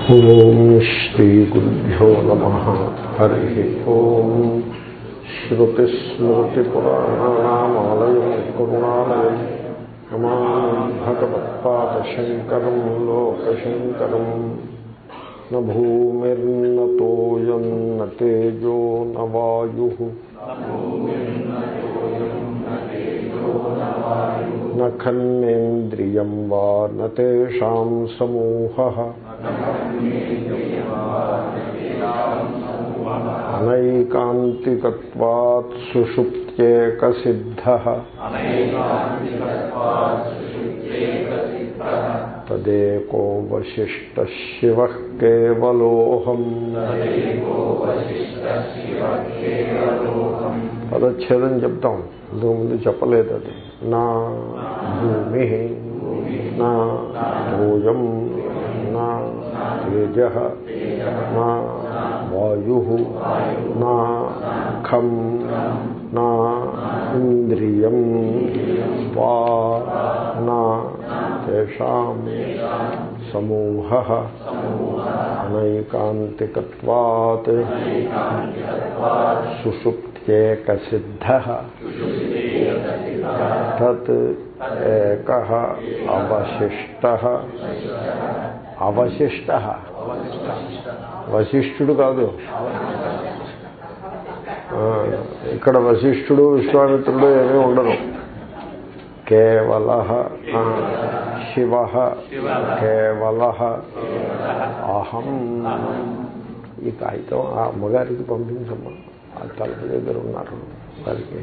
ఓం శ్రీగురుభ్యో నమ హరి ఓం శ్రుతిస్మృతిపురాణానామాలయం కరుణాలయం నమామి భగవత్పాదశంకరం లోకశంకరం న భూమిర్న తోయం న తేజో న వాయు న ఖన్నేంద్రియం వా న తేషాం సమూహः అనైకాంతికత్వాత్ సుషుప్త్యేకసిద్ధः తదేకో వశిష్ట శివ కేవలోహం పదచ్ఛేదం చెప్తాం ఇంతకు ముందు చెప్పలేదు అది నా భూమి నా భూయం నా తేజ నా వాయు నా ఖం నా ఇంద్రియం వా నా తేషాం సమూహ అనైకాంతికత్వాత్ సుషుప్త్యేకసిద్ధ తత్ ఏక అవశిష్ట అవశిష్ట వశిష్ఠుడు కాదు ఆ, ఇక్కడ వశిష్ఠుడు విశ్వామిత్రుడు ఏమీ ఉండరు కేవల శివ కేవల అహం ఈ కాగితం ఆ అమ్మగారికి పంపించమ్మా ఆ తలుపు దగ్గర ఉన్నారు వారికి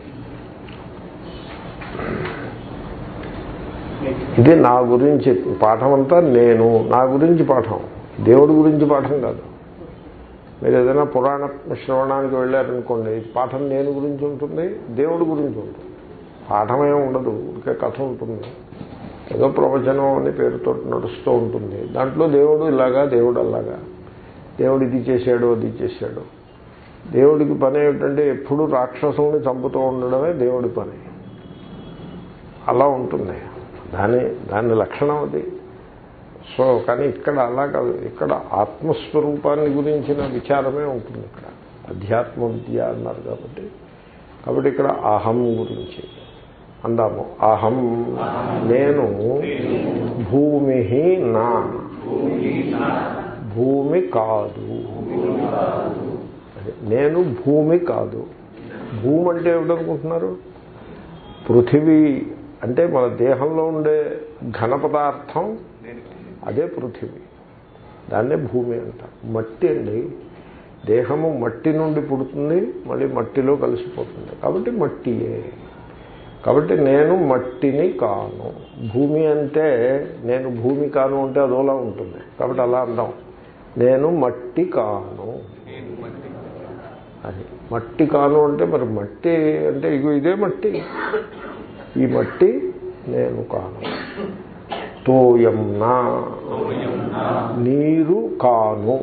ఇది నా గురించి పాఠం అంతా నేను నా గురించి పాఠం దేవుడి గురించి పాఠం కాదు మీరు ఏదైనా పురాణ శ్రవణానికి వెళ్ళారనుకోండి పాఠం నేను గురించి ఉంటుంది దేవుడి గురించి ఉంటుంది పాఠమే ఉండదు ఊరికే కథ ఉంటుంది ఏదో ప్రవచనం అని పేరుతో నడుస్తూ ఉంటుంది దాంట్లో దేవుడు ఇలాగా దేవుడు అలాగా దేవుడు ఇది చేశాడు అది చేశాడు దేవుడికి పని ఏమిటంటే ఎప్పుడు రాక్షసుల్ని చంపుతూ ఉండడమే దేవుడి పని అలా ఉంటుంది దాని దాని లక్షణం అది సో కానీ ఇక్కడ అలా కాదు ఇక్కడ ఆత్మస్వరూపాన్ని గురించిన విచారమే ఉంటుంది ఇక్కడ అధ్యాత్మ విద్య అన్నారు కాబట్టి కాబట్టి ఇక్కడ అహం గురించి అందాము అహం నేను భూమి నా భూమి కాదు నేను భూమి కాదు భూమి అంటే ఏమిటనుకుంటున్నారు పృథివీ అంటే మన దేహంలో ఉండే ఘన పదార్థం అదే పృథివీ దాన్నే భూమి అంటారు మట్టి అండి దేహము మట్టి నుండి పుడుతుంది మళ్ళీ మట్టిలో కలిసిపోతుంది కాబట్టి మట్టియే కాబట్టి నేను మట్టిని కాను భూమి అంటే నేను భూమి కాను అంటే అదోలా ఉంటుంది కాబట్టి అలా అందాం నేను మట్టి కాను అది మట్టి కాను అంటే మరి మట్టి అంటే ఇగో ఇదే మట్టి ఈ మట్టి నేను కాను తోయం నా నీరు కాను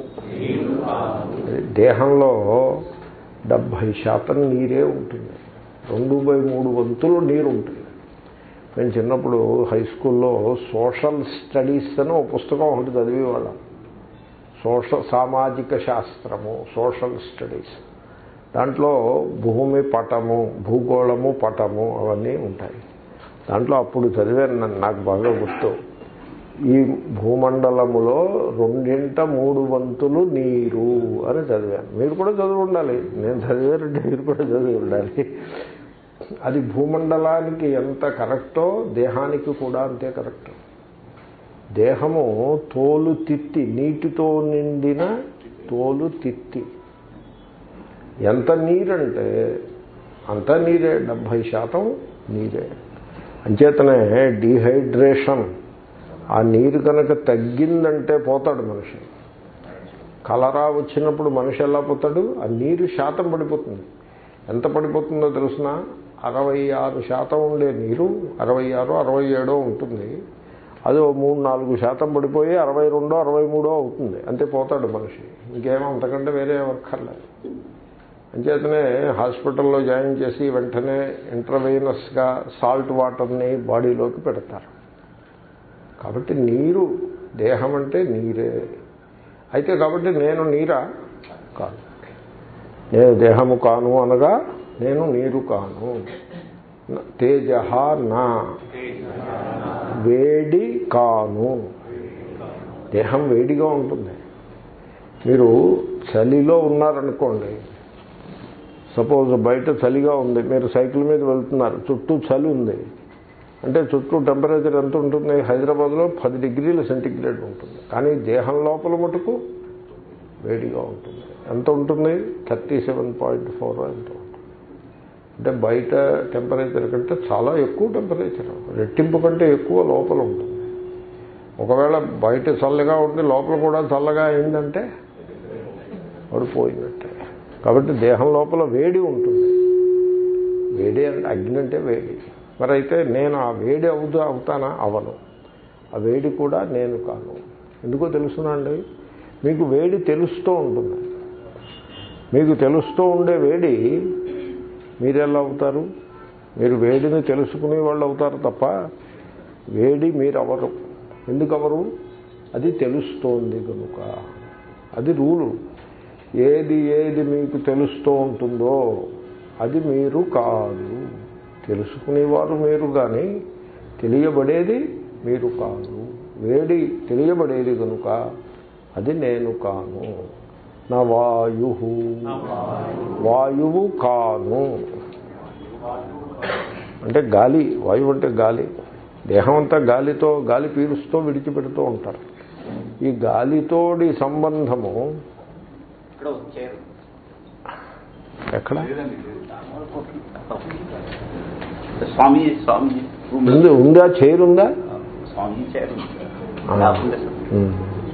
దేహంలో డెబ్భై శాతం నీరే ఉంటుంది రెండు బై మూడు వంతులు నీరు ఉంటుంది మేము చిన్నప్పుడు హై స్కూల్లో సోషల్ స్టడీస్ అని ఒక పుస్తకం ఒకటి చదివేవాళ్ళం సోష సామాజిక శాస్త్రము సోషల్ స్టడీస్ దాంట్లో భూమి పటము భూగోళము పటము అవన్నీ ఉంటాయి దాంట్లో అప్పుడు చదివాను నన్ను నాకు బాగా గుర్తు ఈ భూమండలములో రెండింట మూడు వంతులు నీరు అని చదివాను మీరు కూడా చదివి ఉండాలి నేను చదివానంటే మీరు కూడా చదివి ఉండాలి అది భూమండలానికి ఎంత కరెక్టో దేహానికి కూడా అంతే కరెక్ట్ దేహము తోలు తిత్తి నీటితో నిండిన తోలు తిత్తి ఎంత నీరంటే అంత నీరే డెబ్భై శాతం నీరే అంచేతనే డీహైడ్రేషన్ ఆ నీరు కనుక తగ్గిందంటే పోతాడు మనిషి కలరా వచ్చినప్పుడు మనిషి ఎలా పోతాడు ఆ నీరు శాతం పడిపోతుంది ఎంత పడిపోతుందో తెలుసిన అరవై ఆరు శాతం ఉండే నీరు అరవై ఆరు అరవై ఏడో ఉంటుంది అది ఓ మూడు నాలుగు శాతం పడిపోయి అరవై రెండో అరవై మూడో అవుతుంది అంతే పోతాడు మనిషి ఇంకేమో అంతకంటే వేరే వర్కర్లేదు అంచేతనే హాస్పిటల్లో జాయిన్ చేసి వెంటనే ఇంటర్వెయినస్గా సాల్ట్ వాటర్ని బాడీలోకి పెడతారు కాబట్టి నీరు దేహం అంటే నీరే అయితే కాబట్టి నేను నీరా కాదు నేను దేహము కాను అనగా నేను నీరు కాను తేజ నా వేడి కాను దేహం వేడిగా ఉంటుంది మీరు చలిలో ఉన్నారనుకోండి సపోజ్ బయట చలిగా ఉంది మీరు సైకిల్ మీద వెళ్తున్నారు చుట్టూ చలి ఉంది అంటే చుట్టూ టెంపరేచర్ ఎంత ఉంటుంది హైదరాబాద్లో పది డిగ్రీల సెంటిగ్రేడ్ ఉంటుంది కానీ దేహం లోపల మటుకు వేడిగా ఉంటుంది ఎంత ఉంటుంది థర్టీ సెవెన్ పాయింట్ ఫోర్ ఎంత ఉంటుంది అంటే బయట టెంపరేచర్ కంటే చాలా ఎక్కువ టెంపరేచర్ రెట్టింపు కంటే ఎక్కువ లోపల ఉంటుంది ఒకవేళ బయట చల్లగా ఉండి లోపల కూడా చల్లగా అయిందంటే పడిపోయినట్టే కాబట్టి దేహం లోపల వేడి ఉంటుంది వేడి అంటే అగ్ని అంటే వేడి మరి అయితే నేను ఆ వేడి అవుతా అవుతానా అవను ఆ వేడి కూడా నేను కాను ఎందుకో తెలుసునండి మీకు వేడి తెలుస్తూ ఉంటుంది మీకు తెలుస్తూ ఉండే వేడి మీరెలా అవుతారు మీరు వేడిని తెలుసుకునే వాళ్ళు అవుతారు తప్ప వేడి మీరు అవరు ఎందుకు అవరు అది తెలుస్తోంది కనుక అది రూలు ఏది ఏది మీకు తెలుస్తూ ఉంటుందో అది మీరు కాదు తెలుసుకునేవారు మీరు కానీ తెలియబడేది మీరు కాదు వేడి తెలియబడేది కనుక అది నేను కాను నా వాయు వాయువు కాను అంటే గాలి వాయువు అంటే గాలి దేహం అంతా గాలితో గాలి పీలుస్తూ విడిచిపెడుతూ ఉంటారు ఈ గాలితోడి సంబంధము ఇక్కడ వచ్చారు ఎక్కడ స్వామి స్వామి రూమ్ లో ఉంది ఉందా చైర్ ఉందా స్వామి చేరు ఆ. ఉమ్.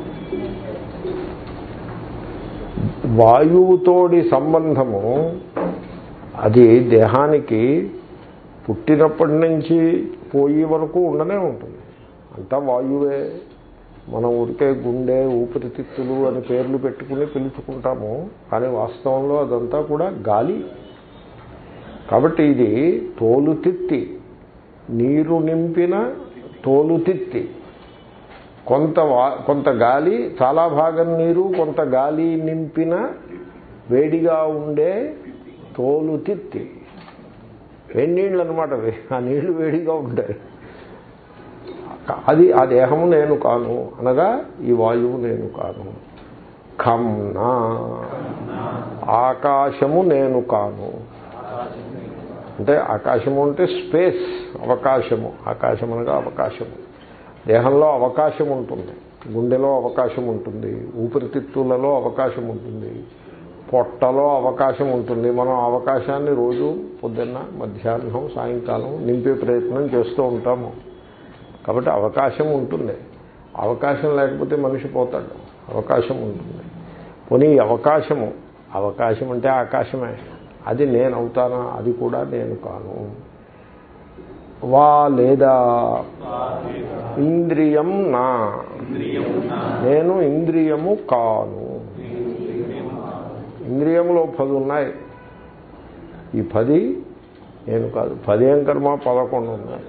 వాయువుతోడి సంబంధము అది దేహానికి పుట్టినప్పటి నుంచి పోయే వరకు ఉండనే ఉంటుంది అంతా వాయువే మనం ఊరికే గుండె ఊపిరితిత్తులు అని పేర్లు పెట్టుకుని పిలుచుకుంటాము కానీ వాస్తవంలో అదంతా కూడా గాలి కాబట్టి ఇది తోలుతిత్తి నీరు నింపిన తోలుతిత్తి కొంత వా- కొంత గాలి చాలా భాగం నీరు కొంత గాలి నింపిన వేడిగా ఉండే తోలుతిత్తి వేడి నీళ్ళు అనమాట అవి ఆ నీళ్లు వేడిగా ఉంటాయి అది ఆ దేహము నేను కాను అనగా ఈ వాయువు నేను కాను ఖమ్నా ఆకాశము నేను కాను అంటే ఆకాశము అంటే స్పేస్ అవకాశము ఆకాశం అనగా అవకాశము దేహంలో అవకాశం ఉంటుంది గుండెలో అవకాశం ఉంటుంది ఊపిరితిత్తులలో అవకాశం ఉంటుంది పొట్టలో అవకాశం ఉంటుంది మనం అవకాశాన్ని రోజు పొద్దున్న మధ్యాహ్నం సాయంకాలం నింపే ప్రయత్నం చేస్తూ ఉంటాము కాబట్టి అవకాశం ఉంటుంది అవకాశం లేకపోతే మనిషి పోతాడు అవకాశం ఉంటుంది పోనీ ఈ అవకాశము అవకాశం అంటే ఆకాశమే అది నేను అవుతానా అది కూడా నేను కాను వా లేదా ఇంద్రియం నా నేను ఇంద్రియము కాను ఇంద్రియములో పది ఉన్నాయి ఈ పది నేను కాదు పదేం కర్మ పదకొండు ఉన్నాయి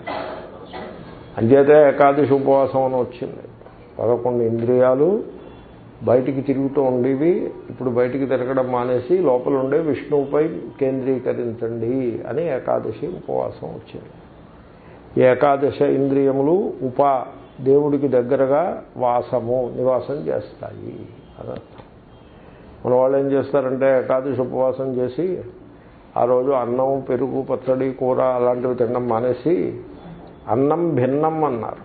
అంచేతే ఏకాదశి ఉపవాసం అని వచ్చింది పదకొండు ఇంద్రియాలు బయటికి తిరుగుతూ ఉండేవి ఇప్పుడు బయటికి తిరగడం మానేసి లోపల ఉండే విష్ణువుపై కేంద్రీకరించండి అని ఏకాదశి ఉపవాసం వచ్చింది ఈ ఏకాదశ ఇంద్రియములు ఉప దేవుడికి దగ్గరగా వాసము నివాసం చేస్తాయి అదర్థం మన వాళ్ళు ఏం చేస్తారంటే ఏకాదశి ఉపవాసం చేసి ఆ రోజు అన్నం పెరుగు పచ్చడి కూర అలాంటివి తినడం మానేసి అన్నం భిన్నం అన్నారు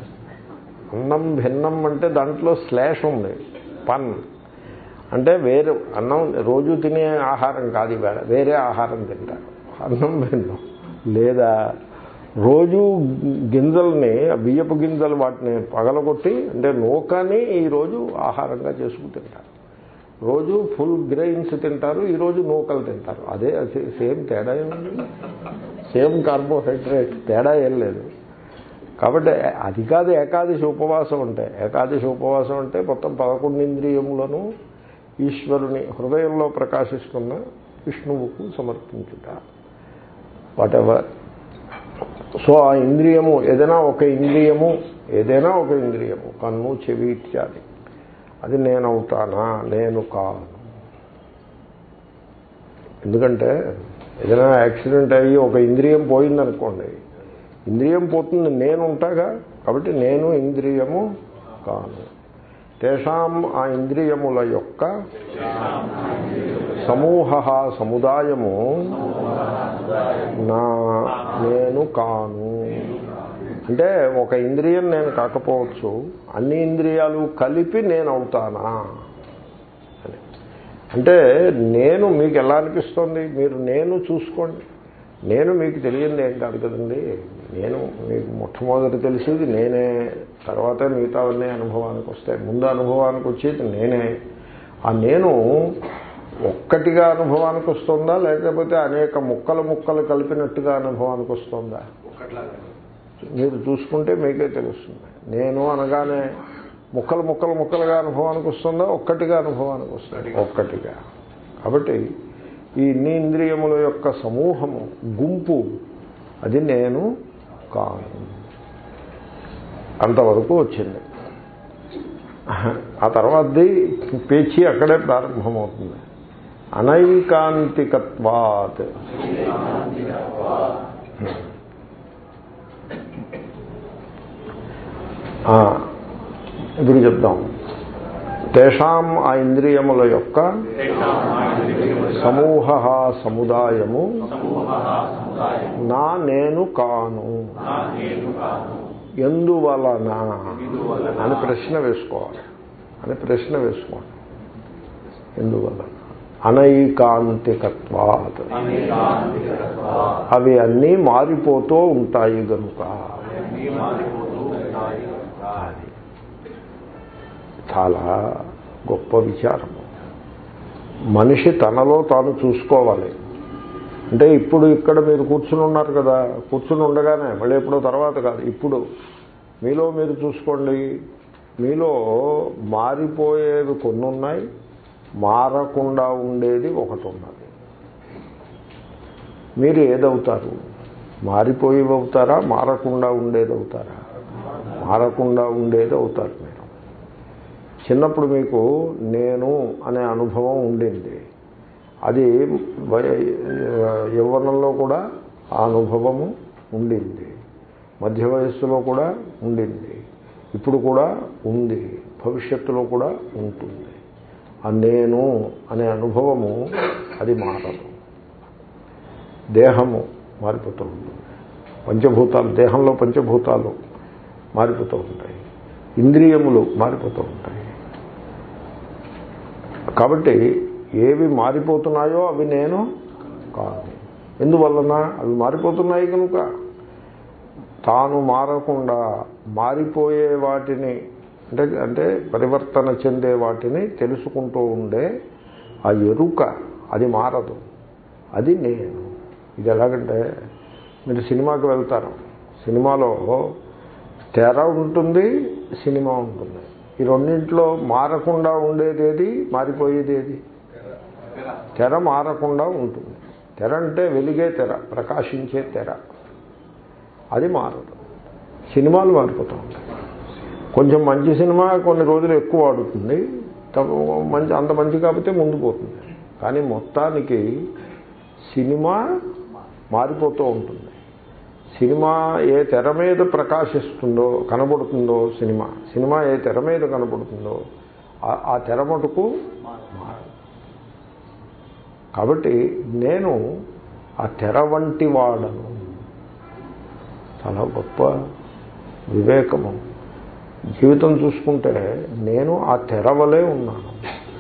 అన్నం భిన్నం అంటే దాంట్లో స్లాష్ ఉంది పన్ అంటే వేరే అన్నం రోజు తినే ఆహారం కాదు ఇవాళ వేరే ఆహారం తింటారు అన్నం భిన్నం లేదా రోజు గింజల్ని ఆ బియ్యపు గింజలు వాటిని పగలగొట్టి అంటే నూకని ఈరోజు ఆహారంగా చేసుకుని తింటారు రోజు ఫుల్ గ్రెయిన్స్ తింటారు ఈరోజు నూకలు తింటారు అదే సేమ్ తేడా ఏముంది సేమ్ కార్బోహైడ్రేట్ తేడా ఏం లేదు కాబట్టి అది కాదు ఏకాదశి ఉపవాసం అంటే ఏకాదశి ఉపవాసం అంటే మొత్తం పదకొండు ఇంద్రియములను ఈశ్వరుని హృదయంలో ప్రకాశిస్తున్న విష్ణువుకు సమర్పించుట వాట్ ఎవర్ సో ఆ ఇంద్రియము ఏదైనా ఒక ఇంద్రియము ఏదైనా ఒక ఇంద్రియము కన్ను చెవి ఇత్యాది అది నేనవుతానా నేను కాను ఎందుకంటే ఏదైనా యాక్సిడెంట్ అయ్యి ఒక ఇంద్రియం పోయిందనుకోండి ఇంద్రియం పోతుంది నేను ఉంటాగా కాబట్టి నేను ఇంద్రియము కాను తేషాం ఆ ఇంద్రియముల యొక్క సమూహ సముదాయము నా నేను కాను అంటే ఒక ఇంద్రియం నేను కాకపోవచ్చు అన్ని ఇంద్రియాలు కలిపి నేను అవుతానా అని అంటే నేను మీకు ఎలా అనిపిస్తుంది మీరు నేను చూసుకోండి నేను మీకు తెలియంది ఏం కాదు కదండి నేను మీకు మొట్టమొదటి తెలిసేది నేనే తర్వాతే మిగతావన్నీ అనుభవానికి వస్తాయి ముందు అనుభవానికి వచ్చేది నేనే ఆ నేను ఒక్కటిగా అనుభవానికి వస్తుందా లేకపోతే అనేక ముక్కలు ముక్కలు కలిపినట్టుగా అనుభవానికి వస్తుందా మీరు చూసుకుంటే మీకే తెలుస్తుంది నేను అనగానే ముక్కలు ముక్కలు ముక్కలుగా అనుభవానికి వస్తుందా ఒక్కటిగా అనుభవానికి వస్తుంది ఒక్కటిగా కాబట్టి ఈ ఇన్ని ఇంద్రియముల యొక్క సమూహము గుంపు అది నేను కాను అంతవరకు వచ్చింది ఆ తర్వాతది పేచీ అక్కడే ప్రారంభమవుతుంది అనైకాంతికత్వాత్ ఆ, ఇప్పుడు చెప్దాం తేషాం ఆ ఇంద్రియముల యొక్క సమూహ సముదాయము నా నేను కాను ఎందువలన అని ప్రశ్న వేసుకోవాలి అని ప్రశ్న వేసుకోండి ఎందువలన అనైకాంతికత్వాత్ అవి అన్నీ మారిపోతూ ఉంటాయి గనుక అది చాలా గొప్ప విచారము మనిషి తనలో తాను చూసుకోవాలి అంటే ఇప్పుడు ఇక్కడ మీరు కూర్చుని ఉన్నారు కదా కూర్చుని ఉండగానే మళ్ళీ ఎప్పుడో తర్వాత కాదు ఇప్పుడు మీలో మీరు చూసుకోండి మీలో మారిపోయేవి కొన్ని ఉన్నాయి మారకుండా ఉండేది ఒకటి ఉన్నది మీరు ఏదవుతారు మారిపోయేవి అవుతారా మారకుండా ఉండేది అవుతారా మారకుండా ఉండేది అవుతారు మీరు చిన్నప్పుడు మీకు నేను అనే అనుభవం ఉండింది అది వయ- యవ్వనంలో కూడా ఆ అనుభవము ఉండింది మధ్య వయస్సులో కూడా ఉండింది ఇప్పుడు కూడా ఉంది భవిష్యత్తులో కూడా ఉంటుంది ఆ నేను అనే అనుభవము అది మారదు దేహము మారిపోతూ ఉంటుంది పంచభూతాలు దేహంలో పంచభూతాలు మారిపోతూ ఉంటాయి ఇంద్రియములు మారిపోతూ ఉంటాయి కాబట్టి ఏవి మారిపోతున్నాయో అవి నేను కాదు ఎందువలన అవి మారిపోతున్నాయి కనుక తాను మారకుండా మారిపోయే వాటిని అంటే అంటే పరివర్తన చెందే వాటిని తెలుసుకుంటూ ఉండే ఆ ఎరుక అది మారదు అది నేను ఇది ఎలాగంటే మీరు సినిమాకి వెళ్తారు సినిమాలో తెర ఉంటుంది సినిమా ఉంటుంది ఈ రెండింటిలో మారకుండా ఉండేది ఏది మారిపోయేది ఏది తెర మారకుండా ఉంటుంది తెర అంటే వెలిగే తెర ప్రకాశించే తెర అది మారదు సినిమాలు మారిపోతూ ఉంటాయి కొంచెం మంచి సినిమా కొన్ని రోజులు ఎక్కువ ఆడుతుంది తక్కువ మంచి అంత మంచి కాకపోతే ముందు పోతుంది కానీ మొత్తానికి సినిమా మారిపోతూ ఉంటుంది సినిమా ఏ తెర మీద ప్రకాశిస్తుందో కనబడుతుందో సినిమా సినిమా ఏ తెర మీద కనబడుతుందో ఆ- ఆ తెర మటుకు మారదు కాబట్టి నేను ఆ తెర వంటి వాడను చాలా గొప్ప వివేకము జీవితం చూసుకుంటే నేను ఆ తెరవలే ఉన్నాను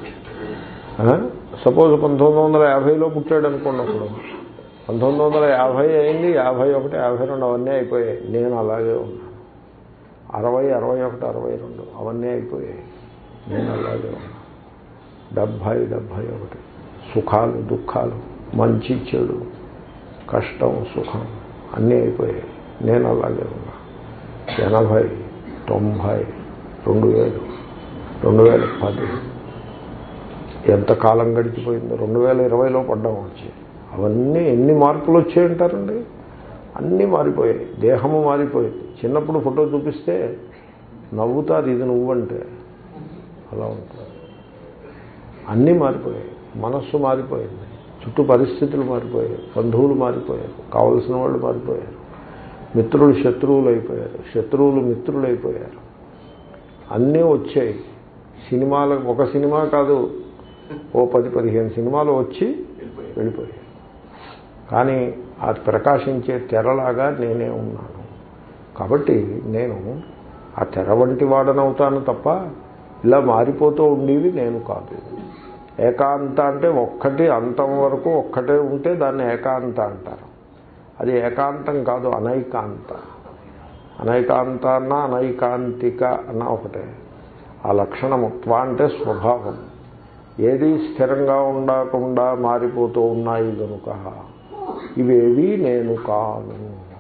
సపోజ్ పంతొమ్మిది వందల యాభైలో పుట్టాడు అనుకోండి అప్పుడు పంతొమ్మిది వందల యాభై అయింది యాభై ఒకటి యాభై రెండు అవన్నీ అయిపోయాయి నేను అలాగే ఉన్నాను అరవై అరవై ఒకటి అరవై రెండు అవన్నీ అయిపోయాయి నేను అలాగే ఉన్నాను డెబ్భై డెబ్భై ఒకటి సుఖాలు దుఃఖాలు మంచి చెడు కష్టం సుఖం అన్నీ అయిపోయాయి నేను అలాగే ఉన్నా ఎనభై తొంభై రెండు వేలు రెండు వేల పది ఎంత కాలం గడిచిపోయిందో రెండు వేల ఇరవైలో పడ్డాం వచ్చి అవన్నీ ఎన్ని మార్పులు వచ్చాయంటారండి అన్నీ మారిపోయాయి దేహము మారిపోయింది చిన్నప్పుడు ఫోటో చూపిస్తే నవ్వుతారు ఇది నువ్వంటే అలా ఉంటుంది అన్నీ మారిపోయాయి మనస్సు మారిపోయింది చుట్టూ పరిస్థితులు మారిపోయాయి బంధువులు మారిపోయారు కావలసిన వాళ్ళు మారిపోయారు మిత్రులు శత్రువులు అయిపోయారు శత్రువులు మిత్రులు అయిపోయారు అన్నీ వచ్చాయి సినిమాలు ఒక సినిమా కాదు ఓ పది పదిహేను సినిమాలు వచ్చి వెళ్ళిపోయాయి కానీ అది ప్రకాశించే తెరలాగా నేనే ఉన్నాను కాబట్టి నేను ఆ తెర వంటి వాడనవుతాను తప్ప ఇలా మారిపోతూ ఉండేవి నేను కాదు ఏకాంత అంటే ఒక్కటి అంతం వరకు ఒక్కటే ఉంటే దాన్ని ఏకాంత అంటారు అది ఏకాంతం కాదు అనైకాంత అనైకాంత అన్న అనైకాంతిక అన్న ఒకటే ఆ లక్షణము త్వ అంటే స్వభావం ఏది స్థిరంగా ఉండకుండా మారిపోతూ ఉన్నాయి కనుక ఇవేవి నేను కాను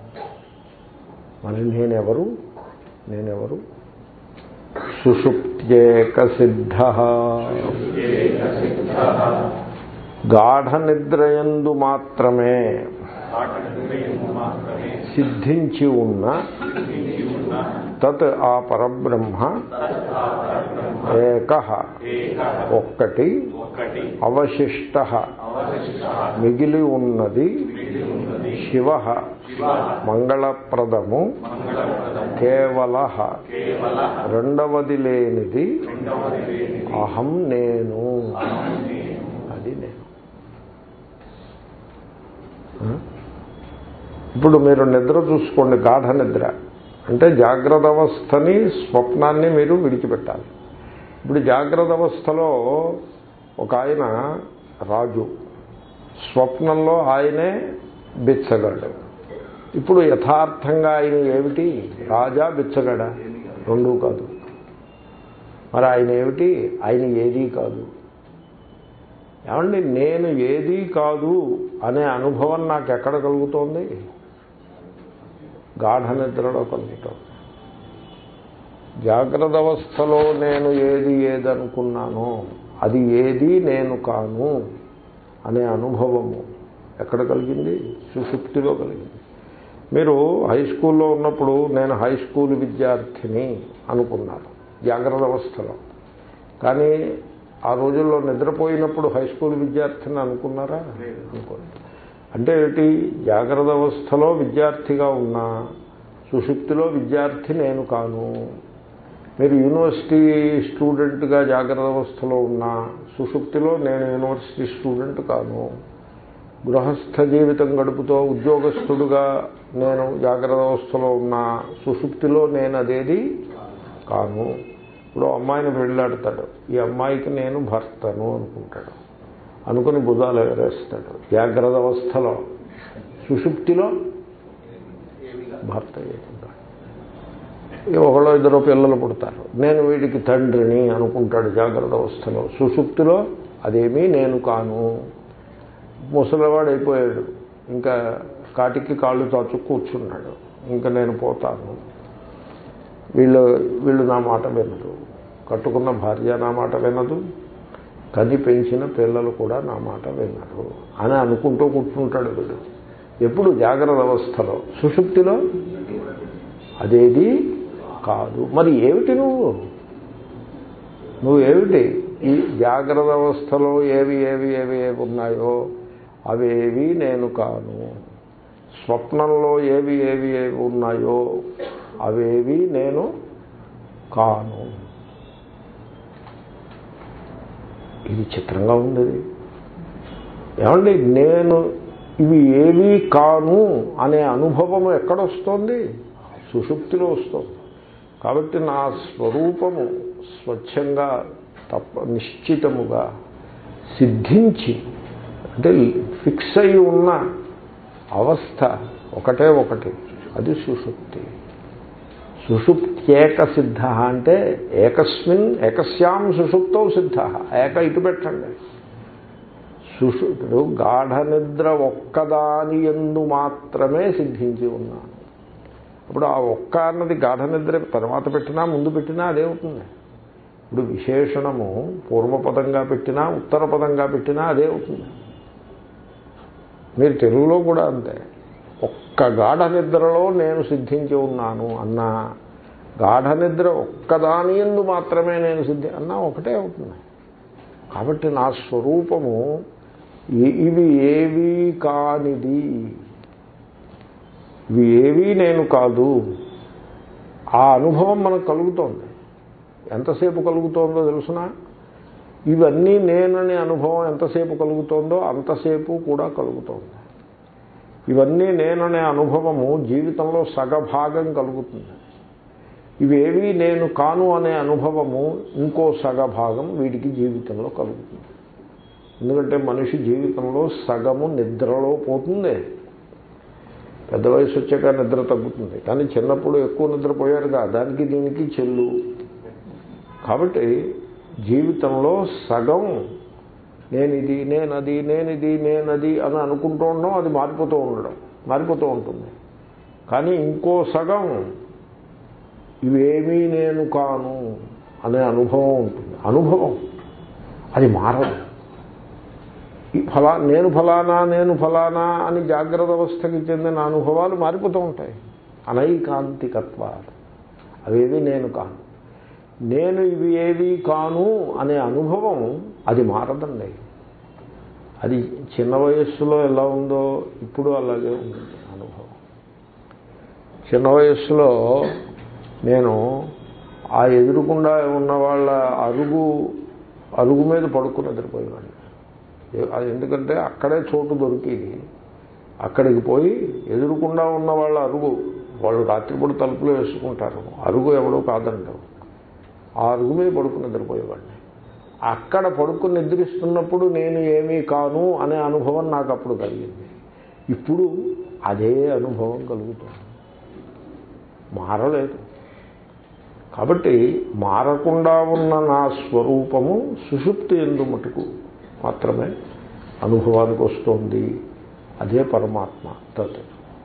మరి నేనెవరు నేనెవరు సుషుప్త్యేక సిద్ధ గాఢ నిద్రయందు మాత్రమే సిద్ధించి ఉన్న తత్ ఆ పరబ్రహ్మ ఏక ఒక్కటి అవశిష్ట మిగిలి ఉన్నది శివ మంగళప్రదము కేవల రెండవది లేనిది అహం నేను అది నేను ఇప్పుడు మీరు నిద్ర చూసుకోండి గాఢ నిద్ర అంటే జాగ్రత్త అవస్థని స్వప్నాన్ని మీరు విడిచిపెట్టాలి ఇప్పుడు జాగ్రత్త అవస్థలో ఒక ఆయన రాజు స్వప్నంలో ఆయనే బిచ్చగాడు ఇప్పుడు యథార్థంగా ఆయన ఏమిటి రాజా బిచ్చగాడా రెండూ కాదు మరి ఆయన ఏమిటి ఆయన ఏదీ కాదు ఏమండి నేను ఏదీ కాదు అనే అనుభవం నాకు ఎక్కడ కలుగుతోంది గాఢ నిద్రలో కలుగుతోంది జాగ్రత్త అవస్థలో నేను ఏది ఏదనుకున్నానో అది ఏది నేను కాను అనే అనుభవము ఎక్కడ కలిగింది సుషుప్తిలో కలిగింది మీరు హై స్కూల్లో ఉన్నప్పుడు నేను హై స్కూల్ విద్యార్థిని అనుకున్నారు జాగ్రత్త అవస్థలో కానీ ఆ రోజుల్లో నిద్రపోయినప్పుడు హై స్కూల్ విద్యార్థిని అనుకున్నారా అనుకోండి అంటే ఏంటి జాగ్రత్త అవస్థలో విద్యార్థిగా ఉన్నా సుషుప్తిలో విద్యార్థి నేను కాను మీరు యూనివర్సిటీ స్టూడెంట్గా జాగ్రత్త అవస్థలో ఉన్నా సుషుప్తిలో నేను యూనివర్సిటీ స్టూడెంట్ కాను గృహస్థ జీవితం గడుపుతో ఉద్యోగస్తుడుగా నేను జాగ్రత్త అవస్థలో ఉన్న సుషుప్తిలో నేను అదేది కాను ఇప్పుడు అమ్మాయిని వెళ్ళాడతాడు ఈ అమ్మాయికి నేను భర్తను అనుకుంటాడు అనుకుని భుజాలు ఎగరేస్తాడు జాగ్రత్త అవస్థలో సుషుప్తిలో భర్త అవుతుంటాడు ఒకళ్ళు ఇద్దరు పిల్లలు పుడతారు నేను వీడికి తండ్రిని అనుకుంటాడు జాగ్రత్త అవస్థలో సుషుప్తిలో అదేమీ నేను కాను ముసలివాడు అయిపోయాడు ఇంకా కాటికి కాళ్ళు చాచు కూర్చున్నాడు ఇంకా నేను పోతాను వీళ్ళు వీళ్ళు నా మాట వినరు కట్టుకున్న భార్య నా మాట వినదు కని పెంచిన పిల్లలు కూడా నా మాట వినరు అని అనుకుంటూ కూర్చుంటాడు వీడు ఎప్పుడు జాగ్రత్త అవస్థలో సుషుప్తిలో అదేది కాదు మరి ఏమిటి నువ్వు నువ్వు ఏమిటి ఈ జాగ్రత్త అవస్థలో ఏవి ఏవి ఏవి ఏవి ఉన్నాయో అవేవి నేను కాను స్వప్నంలో ఏవి ఏవి ఏవి ఉన్నాయో అవేవి నేను కాను ఇది చిత్రంగా ఉంది ఏమండి నేను ఇవి ఏవి కాను అనే అనుభవం ఎక్కడొస్తోంది సుషుప్తిలో వస్తుంది కాబట్టి నా స్వరూపము స్వచ్ఛంగా తప్ప నిశ్చితముగా సిద్ధించి అంటే ఫిక్స్ అయి ఉన్న అవస్థ ఒకటే ఒకటి అది సుషుప్తి సుషుప్త్యేక సిద్ధ అంటే ఏకస్మిన్ ఏకస్యాం సుషుప్తో సిద్ధ ఏక ఇటు పెట్టండి సుషుప్తుడు గాఢ నిద్ర ఒక్కదాని ఎందు మాత్రమే సిద్ధించి ఉన్నాను ఇప్పుడు ఆ ఒక్క అన్నది గాఢ నిద్ర తర్వాత పెట్టినా ముందు పెట్టినా అదే అవుతుంది ఇప్పుడు విశేషణము పూర్వపదంగా పెట్టినా ఉత్తర పదంగా పెట్టినా అదే అవుతుంది మీరు తెలుగులో కూడా అంతే ఒక్క గాఢ నిద్రలో నేను సిద్ధించి ఉన్నాను అన్నా గాఢ నిద్ర ఒక్కదాని ఎందు మాత్రమే నేను సిద్ధి అన్నా ఒకటే అవుతుంది కాబట్టి నా స్వరూపము ఇ- ఇవి ఏవి కానిది ఇవి ఏవి నేను కాదు ఆ అనుభవం మనకు కలుగుతోంది ఎంతసేపు కలుగుతోందో తెలుసునా ఇవన్నీ నేననే అనుభవం ఎంతసేపు కలుగుతోందో అంతసేపు కూడా కలుగుతోంది ఇవన్నీ నేననే అనుభవము జీవితంలో సగభాగం కలుగుతుంది ఇవేవి నేను కాను అనే అనుభవము ఇంకో సగభాగం వీడికి జీవితంలో కలుగుతుంది ఎందుకంటే మనిషి జీవితంలో సగము నిద్రలో పోతుంది పెద్ద వయసు వచ్చాక నిద్ర తగ్గుతుంది కానీ చిన్నప్పుడు ఎక్కువ నిద్రపోయారుగా దానికి దీనికి చెల్లు కాబట్టి జీవితంలో సగం నేనిది నేనది నేనిది నేనది అని అనుకుంటూ ఉండడం అది మారిపోతూ ఉండడం మారిపోతూ ఉంటుంది కానీ ఇంకో సగం ఇవేమీ నేను కాను అనే అనుభవం ఉంటుంది అనుభవం అది మారదు ఈ ఫలా నేను ఫలానా నేను ఫలానా అని జాగ్రత్త అవస్థకి చెందిన అనుభవాలు మారిపోతూ ఉంటాయి అనైకాంతికత్వాలు అవేవి నేను కాను నేను ఇవి ఏవి కాను అనే అనుభవం అది మారదండి అది చిన్న వయస్సులో ఎలా ఉందో ఇప్పుడు అలాగే ఉంటుంది అనుభవం చిన్న వయస్సులో నేను ఆ ఎదురుకుండా ఉన్న వాళ్ళ అరుగు అరుగు మీద పడుకుని నిద్రపోయేవాడిని ఏ- అది ఎందుకంటే అక్కడే చోటు దొరికేది అక్కడికి పోయి ఎదురుకుండా ఉన్న వాళ్ళ అరుగు వాళ్ళు రాత్రిపూట తలుపులు వేసుకుంటారు అరుగు ఎవడో కాదంటారు ఆ అరుగు మీద పడుకుని నిద్రపోయేవాడిని అక్కడ పడుకుని నిద్రిస్తున్నప్పుడు నేను ఏమీ కాను అనే అనుభవం నాకు అప్పుడు కలిగింది ఇప్పుడు అదే అనుభవం కలుగుతుంది మారలేదు కాబట్టి మారకుండా ఉన్న నా స్వరూపము సుషుప్తి ఎందు మటుకు మాత్రమే అనుభవానికి వస్తుంది అదే పరమాత్మ తత్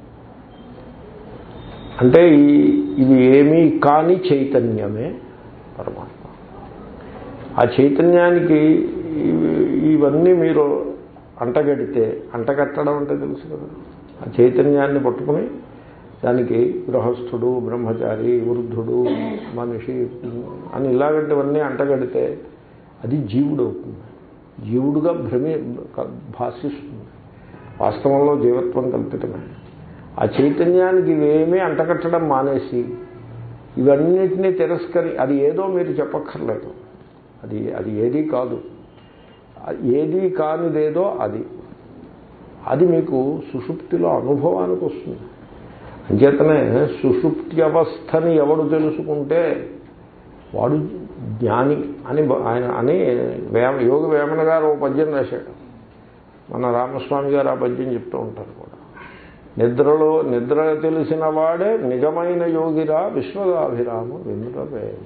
అంటే ఈ ఇవి ఏమీ కాని చైతన్యమే పరమాత్మ ఆ చైతన్యానికి ఇవి- ఇవన్నీ మీరు అంటగడితే అంటగట్టడం అంటే తెలుసు కదా ఆ చైతన్యాన్ని పట్టుకుని దానికి గృహస్థుడు బ్రహ్మచారి వృద్ధుడు మనిషి అని ఇలాగంటివన్నీ అంటగడితే అది జీవుడు అవుతుంది జీవుడుగా భ్రమి భాషిస్తుంది వాస్తవంలో జీవత్వం కల్పితమే ఆ చైతన్యానికి ఇవేమీ అంటకట్టడం మానేసి ఇవన్నిటినీ తిరస్కరి అది ఏదో మీరు చెప్పక్కర్లేదు అది అది ఏదీ కాదు అది ఏదీ కానిదేదో అది అది మీకు సుషుప్తిలో అనుభవానికి వస్తుంది అంచేతనే సుషుప్తి అవస్థని ఎవడు తెలుసుకుంటే వాడు జ్ఞాని అని బ- ఆయన అని వేమ యోగి వేమన గారు ఓ పద్యం రాశాడు మన రామస్వామి గారు ఆ పద్యం చెప్తూ ఉంటారు కూడా నిద్రలో నిద్ర తెలిసిన వాడే నిజమైన యోగిరా విశ్వదాభిరామ వినురవేమ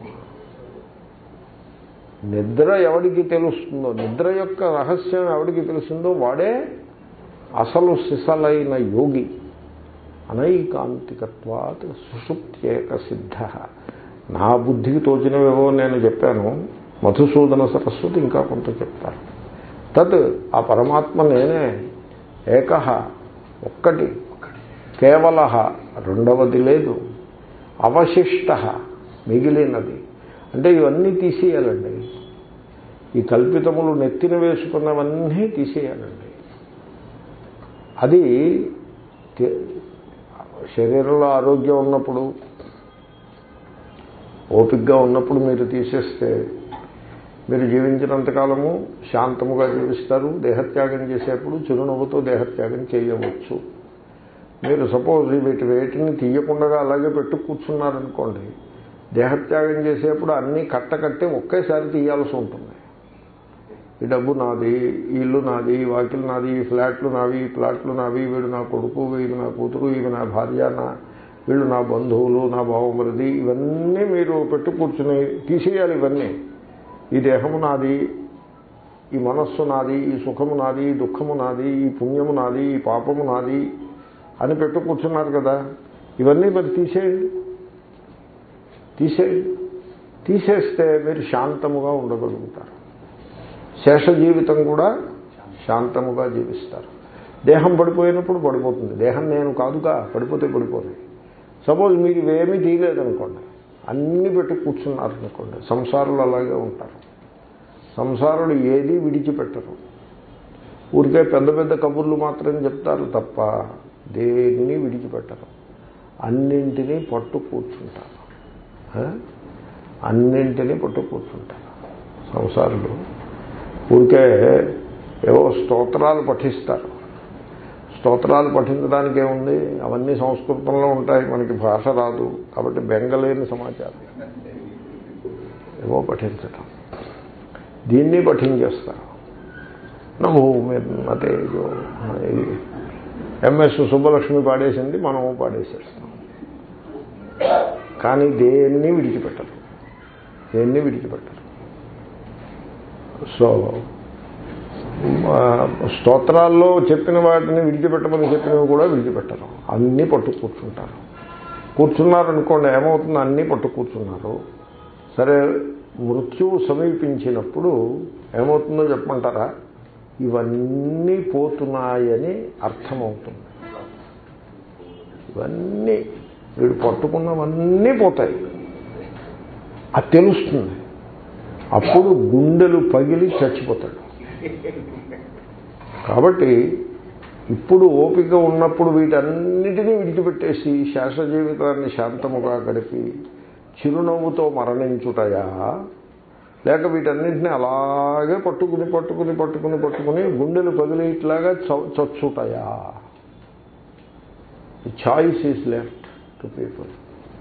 నిద్ర ఎవడికి తెలుస్తుందో నిద్ర యొక్క రహస్యం ఎవడికి తెలిసిందో వాడే అసలు సిసలైన యోగి అనైకాంతికత్వాత్ సుషుప్త్యేక సిద్ధ నా బుద్ధికి తోచినవేవో నేను చెప్పాను మధుసూదన సరస్వతి ఇంకా కొంత చెప్తారు తత్ ఆ పరమాత్మ నేనే ఏక ఒక్కటి కేవల రెండవది లేదు అవశిష్ట మిగిలినది అంటే ఇవన్నీ తీసేయాలండి ఈ కల్పితములు నెత్తిన వేసుకున్నవన్నీ తీసేయాలండి అది తే- శరీరంలో ఆరోగ్యం ఉన్నప్పుడు ఓపికగా ఉన్నప్పుడు మీరు తీసేస్తే మీరు జీవించినంతకాలము శాంతముగా జీవిస్తారు దేహత్యాగం చేసేప్పుడు చిరునవ్వుతో దేహత్యాగం చేయవచ్చు మీరు సపోజ్ వీటి వేటిని తీయకుండా అలాగే పెట్టు కూర్చున్నారనుకోండి దేహత్యాగం చేసేప్పుడు అన్నీ కట్టకట్టి ఒకేసారి తీయాల్సి ఉంటుంది ఈ డబ్బు నాది ఈ ఇల్లు నాది ఈ వాకిలు నాది ఈ ఫ్లాట్లు నావి ఈ ప్లాట్లు నావి వీడు నా కొడుకు వీడు నా కూతురు ఇవి నా భార్య నా వీళ్ళు నా బంధువులు నా బావమరిది ఇవన్నీ మీరు పెట్టు కూర్చుని తీసేయాలి ఇవన్నీ ఈ దేహము నాది ఈ మనస్సు నాది ఈ సుఖము నాది ఈ దుఃఖము నాది ఈ పుణ్యము నాది ఈ పాపము నాది అని పెట్టు కూర్చున్నారు కదా ఇవన్నీ మరి తీసేయండి తీసేయండి తీసేస్తే మీరు శాంతముగా ఉండగలుగుతారు శేష జీవితం కూడా శాంతముగా జీవిస్తారు దేహం పడిపోయినప్పుడు పడిపోతుంది దేహం నేను కాదుగా పడిపోతే పడిపోతుంది సపోజ్ మీరు ఇవేమీ తీయలేదనుకోండి అన్ని పెట్టి కూర్చున్నారు అనుకోండి సంసారులు అలాగే ఉంటారు సంసారులు ఏది విడిచిపెట్టరు ఊరికే పెద్ద పెద్ద కబుర్లు మాత్రం చెప్తారు తప్ప దేన్ని విడిచిపెట్టరు అన్నింటినీ పట్టు కూర్చుంటారు ఆ? అన్నింటినీ పట్టు కూర్చుంటారు సంసారులు ఊరికే ఏవో స్తోత్రాలు పఠిస్తారు స్తోత్రాలు పఠించడానికి ఏముంది అవన్నీ సంస్కృతంలో ఉంటాయి మనకి భాష రాదు కాబట్టి బెంగలేని సమాచారం ఏవో పఠించటం దీన్ని పఠించేస్తారు నమో అదే ఎంఎస్ సుబ్బలక్ష్మి పాడేసింది మనము పాడేసేస్తాం కానీ దేన్ని విడిచిపెట్టరు దేన్ని విడిచిపెట్టరు సో ఆ, స్తోత్రాల్లో చెప్పిన వాటిని విడిచిపెట్టమని చెప్పినవి కూడా విడిచిపెట్టరు అన్నీ పట్టు కూర్చుంటారు కూర్చున్నారనుకోండి ఏమవుతుంది అన్నీ పట్టు కూర్చున్నారు సరే మృత్యువు సమీపించినప్పుడు ఏమవుతుందో చెప్పమంటారా ఇవన్నీ పోతున్నాయని అర్థమవుతుంది ఇవన్నీ వీడు పట్టుకున్నవన్నీ పోతాయి అది తెలుస్తుంది అప్పుడు గుండెలు పగిలి చచ్చిపోతాడు కాబట్టి ఇప్పుడు ఓపిక ఉన్నప్పుడు వీటన్నిటినీ విడిచిపెట్టేసి శాశ్వత జీవితాన్ని శాంతముగా గడిపి చిరునవ్వుతో మరణించుటయా లేక వీటన్నింటినీ అలాగే పట్టుకుని పట్టుకుని పట్టుకుని పట్టుకుని గుండెలు పగిలి ఇట్లాగా చ- చచ్చుటయా choice is left to people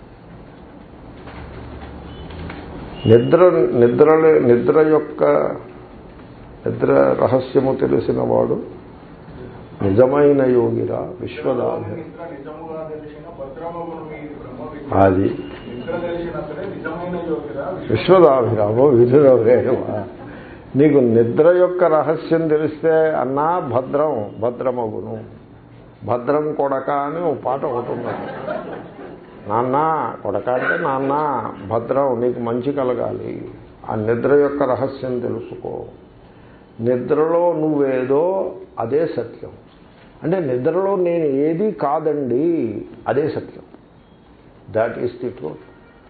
నిద్ర నిద్ర నిద్ర యొక్క నిద్ర రహస్యము తెలిసిన వాడు నిజమైన యోగిరా విశ్వదాభి నిద్ర నిజముగా తెలిసిన భద్రమగును మీది బ్రహ్మ విద్య. అది నిద్ర తెలిసినప్పుడే నిజమైన యోగిరా విశ్వ- విశ్వదాభిరామో విధురవేమా నీకు నిద్ర యొక్క రహస్యం తెలిస్తే అన్నా భద్రం భద్రమగును భద్రం కొడక అని ఓ పాట ఒకటి ఉంది నాన్న కొడక అంటే నాన్న భద్రం నీకు మంచి కలగాలి ఆ నిద్ర యొక్క రహస్యం తెలుసుకో నిద్రలో నువ్వేదో అదే సత్యం అంటే నిద్రలో నేను ఏది కాదండి అదే సత్యం దాట్ ఈస్ ది ట్రూత్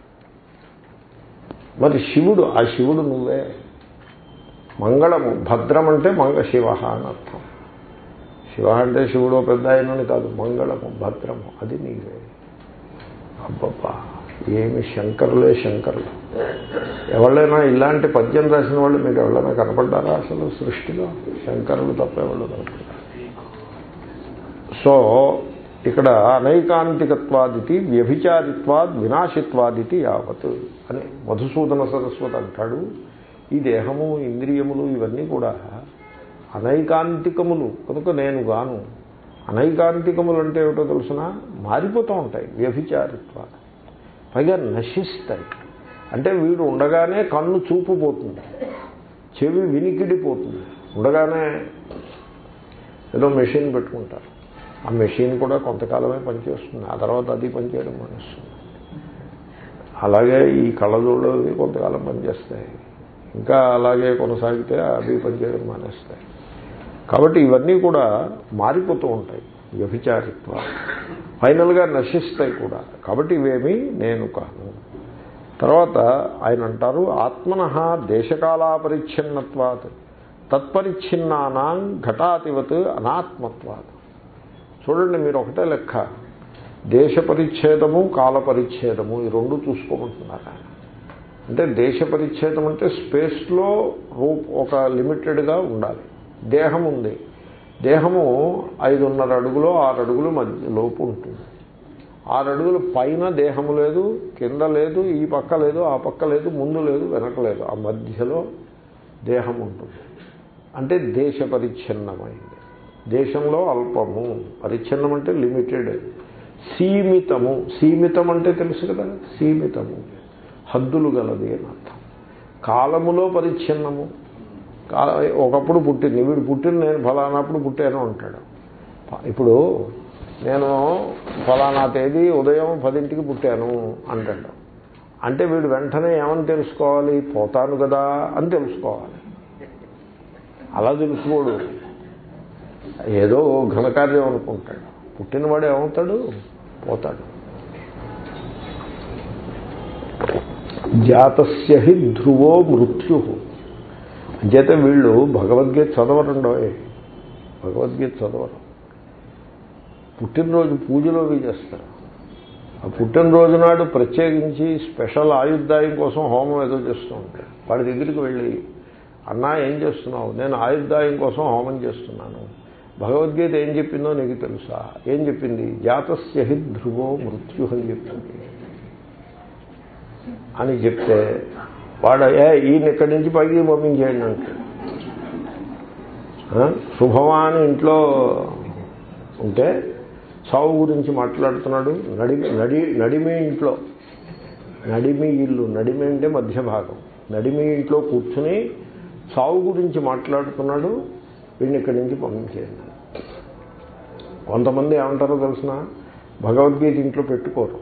మరి శివుడు ఆ శివుడు నువ్వే మంగళము భద్రం అంటే మంగ శివ అని అర్థం శివ అంటే శివుడు పెద్ద ఆయనని కాదు మంగళము భద్రము అది నీవే అబ్బబ్బా ఏమి శంకరులే శంకరులు ఎవరైనా ఇలాంటి పద్యం రాసిన వాళ్ళు మీకు ఎవరైనా కనపడ్డారా అసలు సృష్టిలో శంకరులు తప్ప ఎవరు కనపడ్డారు సో ఇక్కడ అనైకాంతికత్వాదితి వ్యభిచారిత్వాద్ వినాశిత్వాదితి యావత్ అని మధుసూదన సరస్వతి అంటాడు ఈ దేహము ఇంద్రియములు ఇవన్నీ కూడా అనైకాంతికములు కనుక నేను గాను అనైకాంతికములు అంటే ఏమిటో తెలుసిన మారిపోతూ ఉంటాయి వ్యభిచారిత్వాలు పైగా నశిస్తాయి అంటే వీడు ఉండగానే కన్ను చూపు పోతుంది చెవి వినికిడి పోతుంది ఉండగానే ఏదో మెషిన్ పెట్టుకుంటారు ఆ మెషిన్ కూడా కొంతకాలమే పనిచేస్తుంది ఆ తర్వాత అది పనిచేయడం మానేస్తుంది అలాగే ఈ కళ్ళజోళ్ళు అవి కొంతకాలం పనిచేస్తాయి ఇంకా అలాగే కొనసాగితే అవి పనిచేయడం మానేస్తాయి కాబట్టి ఇవన్నీ కూడా మారిపోతూ ఉంటాయి వ్యభిచారిత్వ ఫైనల్గా నశిస్తాయి కూడా కాబట్టి ఇవేమీ నేను కాను తర్వాత ఆయన అంటారు ఆత్మన దేశకాలాపరిచ్ఛిన్నత్వాత్ తత్పరిచ్ఛిన్నానాం ఘటాతివత్ అనాత్మత్వాత్ చూడండి మీరు ఒకటే లెక్క దేశ పరిచ్ఛేదము కాల పరిచ్ఛేదము ఈ రెండు చూసుకోమంటున్నారు ఆయన అంటే దేశ పరిచ్ఛేదం అంటే స్పేస్లో రూప్ ఒక లిమిటెడ్గా ఉండాలి దేహం ఉంది దేహము ఐదున్నర అడుగులో ఆరు అడుగులు మధ్య లోపు ఉంటుంది ఆరు అడుగుల పైన దేహము లేదు కింద లేదు ఈ పక్క లేదు ఆ పక్క లేదు ముందు లేదు వెనక లేదు ఆ మధ్యలో దేహం ఉంటుంది అంటే దేశ పరిచ్ఛిన్నమైంది దేశంలో అల్పము పరిచ్ఛిన్నం అంటే లిమిటెడ్ సీమితము సీమితం అంటే తెలుసు కదా సీమితము హద్దులు గలది అని అర్థం కాలములో పరిచ్ఛిన్నము కాల ఒకప్పుడు పుట్టింది వీడు పుట్టిన నేను ఫలానాప్పుడు పుట్టాను అంటాడు ఇప్పుడు నేను ఫలానా తేదీ ఉదయం పదింటికి పుట్టాను అంటాడు అంటే వీడు వెంటనే ఏమని తెలుసుకోవాలి పోతాను కదా అని తెలుసుకోవాలి అలా తెలుసుకోడు ఏదో ఘనకార్యం అనుకుంటాడు పుట్టినవాడు ఏమవుతాడు పోతాడు జాతస్య హి ధ్రువో మృత్యు అంచేత వీళ్ళు భగవద్గీత చదవరండో భగవద్గీత చదవరు పుట్టినరోజు పూజలో అవి చేస్తారు ఆ పుట్టినరోజు నాడు ప్రత్యేకించి స్పెషల్ ఆయుర్దాయం కోసం హోమం ఏదో చేస్తూ ఉంటాడు వాడి దగ్గరికి వెళ్ళి అన్నా ఏం చేస్తున్నావు నేను ఆయుర్దాయం కోసం హోమం చేస్తున్నాను భగవద్గీత ఏం చెప్పిందో నీకు తెలుసా ఏం చెప్పింది జాతస్య హి ధ్రువో మృత్యు అని చెప్పింది అని చెప్తే వాడు ఏ ఈయన ఇక్కడి నుంచి పైకి పంపించేయండి అంటే శుభమా అని ఇంట్లో ఉంటే సావు గురించి మాట్లాడుతున్నాడు నడిమి నడి నడిమి ఇంట్లో నడిమి ఇల్లు నడిమి అంటే మధ్య భాగం నడిమి ఇంట్లో కూర్చుని సావు గురించి మాట్లాడుతున్నాడు వీడిని ఇక్కడి నుంచి పంపించేయండి కొంతమంది ఏమంటారో తెలిసిన భగవద్గీత ఇంట్లో పెట్టుకోరు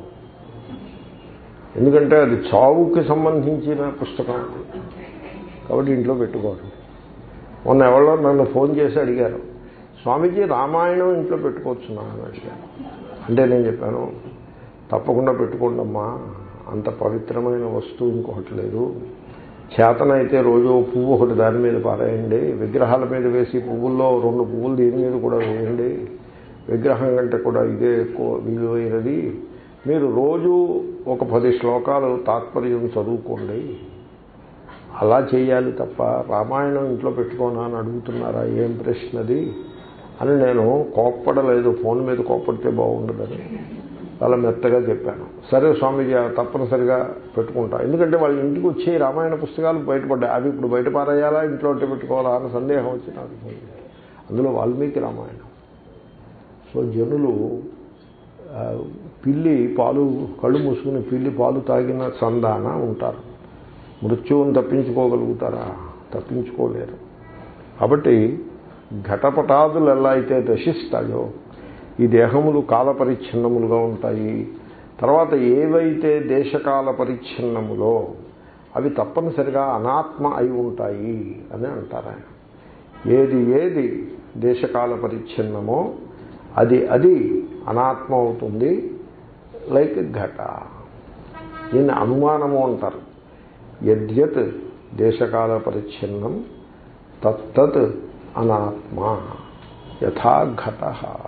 ఎందుకంటే అది చావుకి సంబంధించిన పుస్తకం కాబట్టి ఇంట్లో పెట్టుకోరు మొన్న ఎవరో నన్ను ఫోన్ చేసి అడిగారు స్వామీజీ రామాయణం ఇంట్లో పెట్టుకోవచ్చునా అని అడిగారు అంటే నేను చెప్పాను తప్పకుండా పెట్టుకోండమ్మా అంత పవిత్రమైన వస్తువు ఇంకొకటి లేదు చేతనైతే రోజు ఓ పువ్వు ఒకటి దాని మీద పారేయండి విగ్రహాల మీద వేసి పువ్వుల్లో రెండు పువ్వులు దీని మీద కూడా వేయండి విగ్రహం కంటే కూడా ఇదే ఎక్కువ విలువైనది మీరు రోజు ఒక పది శ్లోకాలు తాత్పర్యం చదువుకోండి అలా చేయాలి తప్ప రామాయణం ఇంట్లో పెట్టుకోనా అని అడుగుతున్నారా ఏం ప్రశ్నది అని నేను కోప్పడలేదు ఫోన్ మీద కోప్పడితే బాగుండదని చాలా మెత్తగా చెప్పాను సరే స్వామీజీ తప్పనిసరిగా పెట్టుకుంటా ఎందుకంటే వాళ్ళ ఇంటికి వచ్చే రామాయణ పుస్తకాలు బయటపడ్డాయి అవి ఇప్పుడు బయట పారేయాలా ఇంట్లో ఉంటే పెట్టుకోవాలా అన్న సందేహం వచ్చి నాకు అందులో వాల్మీకి రామాయణం సో జనులు ఆ, పిల్లి పాలు కళ్ళు మూసుకుని పిల్లి పాలు తాగిన సందాన ఉంటారు మృత్యువుని తప్పించుకోగలుగుతారా తప్పించుకోలేరు కాబట్టి ఘటపటాదులు ఎలా అయితే దశిస్తాయో ఈ దేహములు కాల పరిచ్ఛిన్నములుగా ఉంటాయి తర్వాత ఏవైతే దేశకాల పరిచ్ఛిన్నములో అవి తప్పనిసరిగా అనాత్మ అయి ఉంటాయి అని అంటారు ఆయన ఏది ఏది దేశకాల పరిచ్ఛిన్నమో అది అది అనాత్మ అవుతుంది లైక్ ఘట దీన్ని అనుమానము అంటారు యద్యత్ దేశకాల పరిచ్ఛిన్నం తత్తత్ అనాత్మ యథా ఘట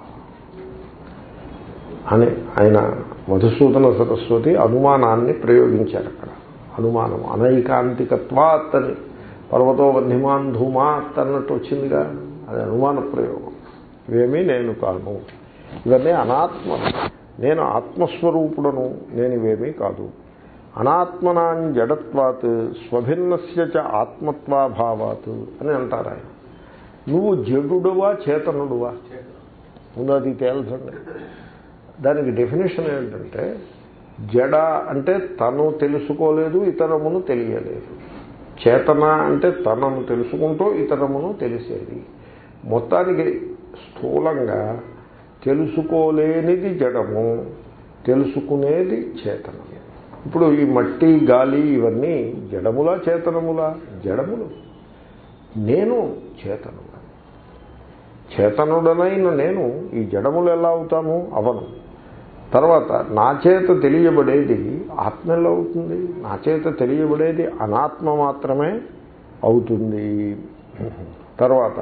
అని ఆయన మధుసూదన సరస్వతి అనుమానాన్ని ప్రయోగించారు అక్కడ అనుమానం అనైకాంతికత్వాత్ అని పర్వతో వన్హిమాన్ ధూమాత్ అన్నట్టు వచ్చిందిగా అది అనుమాన ప్రయోగం ఇవేమీ నేను కాను ఇవన్నీ అనాత్మ నేను ఆత్మస్వరూపుడను నేను ఇవేమీ కాదు అనాత్మనాన్ జడత్వాత్ స్వభిన్నస్య చ ఆత్మత్వాభావాత్ అని అంటారు ఆయన నువ్వు జడుడువా చేతనుడువా ముందు అది తేల్చండి దానికి డెఫినేషన్ ఏంటంటే జడ అంటే తను తెలుసుకోలేదు ఇతరమును తెలియలేదు చేతన అంటే తనను తెలుసుకుంటూ ఇతరమును తెలిసేది మొత్తానికి స్థూలంగా తెలుసుకోలేనిది జడము తెలుసుకునేది చేతనము ఇప్పుడు ఈ మట్టి గాలి ఇవన్నీ జడములా చేతనములా జడములు నేను చేతనుడు చేతనుడనైన నేను ఈ జడములు ఎలా అవుతాము అవను తర్వాత నా చేత తెలియబడేది ఆత్మ ఎలా అవుతుంది నా చేత తెలియబడేది అనాత్మ మాత్రమే అవుతుంది తర్వాత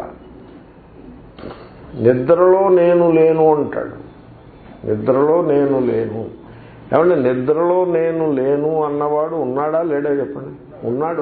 నిద్రలో నేను లేను అంటాడు నిద్రలో నేను లేను ఏమంటే నిద్రలో నేను లేను అన్నవాడు ఉన్నాడా లేడా చెప్పండి ఉన్నాడు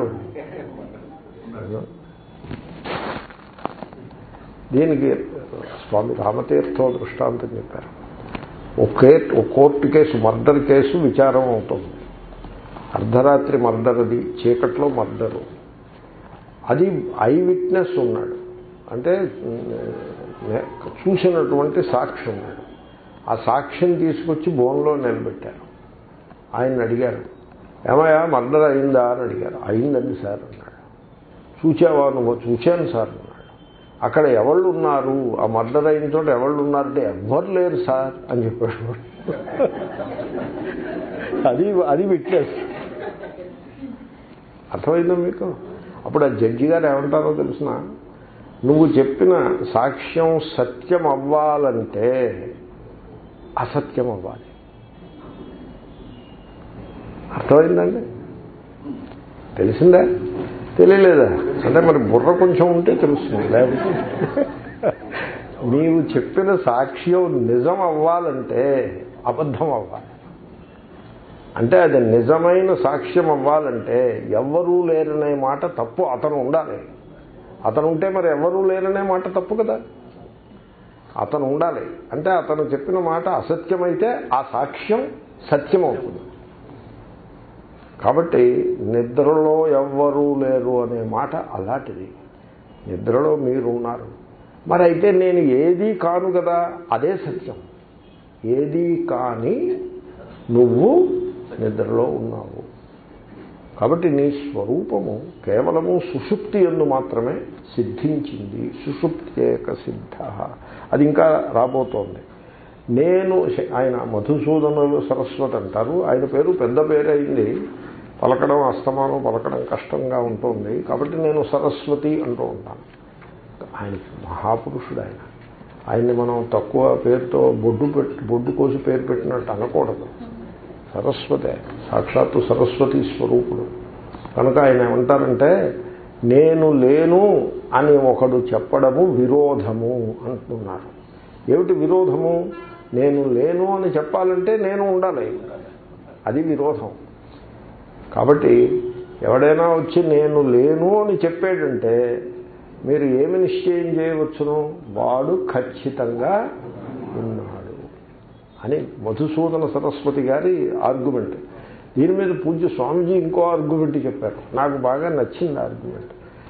దీనికి స్వామి రామతీర్థం దృష్టాంతం చెప్పారు ఒకే ఒక కోర్టు కేసు మర్డర్ కేసు విచారం అవుతుంది అర్ధరాత్రి మర్డర్ అది చీకట్లో మర్డరు అది ఐ విట్నెస్ ఉన్నాడు అంటే నే- చూసినటువంటి సాక్షి ఉన్నాడు ఆ సాక్షిని తీసుకొచ్చి బోన్లో నిలబెట్టారు ఆయన అడిగారు ఏమయ్యా మర్డర్ అయిందా అని అడిగారు అయిందండి సార్ అన్నాడు చూచావా నువ్వు చూశాను సార్ అన్నాడు అక్కడ ఎవళ్ళు ఉన్నారు ఆ మర్డర్ అయిన చోట ఎవళ్ళు ఉన్నారంటే ఎవ్వరు లేరు సార్ అని చెప్పాడు అది అది విట్నెస్ అర్థమైందా మీకు అప్పుడు ఆ జడ్జి గారు ఏమంటారో తెలిసిన నువ్వు చెప్పిన సాక్ష్యం సత్యం అవ్వాలంటే అసత్యం అవ్వాలి అర్థమైందండి తెలిసిందా తెలియలేదా అంటే మరి బుర్ర కొంచెం ఉంటే తెలుస్తుంది లేకపోతే నీవు చెప్పిన సాక్ష్యం నిజం అవ్వాలంటే అబద్ధం అవ్వాలి అంటే అది నిజమైన సాక్ష్యం అవ్వాలంటే ఎవ్వరూ లేరనే మాట తప్పు అతను ఉండాలి అతను ఉంటే మరి ఎవరూ లేరనే మాట తప్పు కదా అతను ఉండాలి అంటే అతను చెప్పిన మాట అసత్యమైతే ఆ సాక్ష్యం సత్యం అవుతుంది కాబట్టి నిద్రలో ఎవ్వరూ లేరు అనే మాట అలాంటిది నిద్రలో మీరు ఉన్నారు మరి అయితే నేను ఏదీ కాను కదా అదే సత్యం ఏదీ కాని నువ్వు నిద్రలో ఉన్నావు కాబట్టి నీ స్వరూపము కేవలము సుషుప్తి ఎందు మాత్రమే సిద్ధించింది సుషుప్త్యేక సిద్ధ అది ఇంకా రాబోతోంది నేను ఆయన మధుసూదనులు సరస్వతి అంటారు ఆయన పేరు పెద్ద పేరు అయింది పలకడం అస్తమానం పలకడం కష్టంగా ఉంటుంది కాబట్టి నేను సరస్వతి అంటూ ఉంటాను ఆయన మహాపురుషుడు ఆయన ఆయన్ని మనం తక్కువ పేరుతో బొడ్డు పెట్టి బొడ్డు కోసి పేరు పెట్టినట్టు అనకూడదు సరస్వతే సాక్షాత్తు సరస్వతి స్వరూపుడు కనుక ఆయన ఏమంటారంటే నేను లేను అని ఒకడు చెప్పడము విరోధము అంటున్నారు ఏమిటి విరోధము నేను లేను అని చెప్పాలంటే నేను ఉండాలి అది విరోధం కాబట్టి ఎవడైనా వచ్చి నేను లేను అని చెప్పాడంటే మీరు ఏమి నిశ్చయం చేయవచ్చును వాడు ఖచ్చితంగా ఉన్నాడు అని మధుసూదన సరస్వతి గారి ఆర్గ్యుమెంట్ దీని మీద పూజ్య స్వామీజీ ఇంకో ఆర్గ్యుమెంట్ చెప్పారు నాకు బాగా నచ్చింది ఆర్గ్యుమెంట్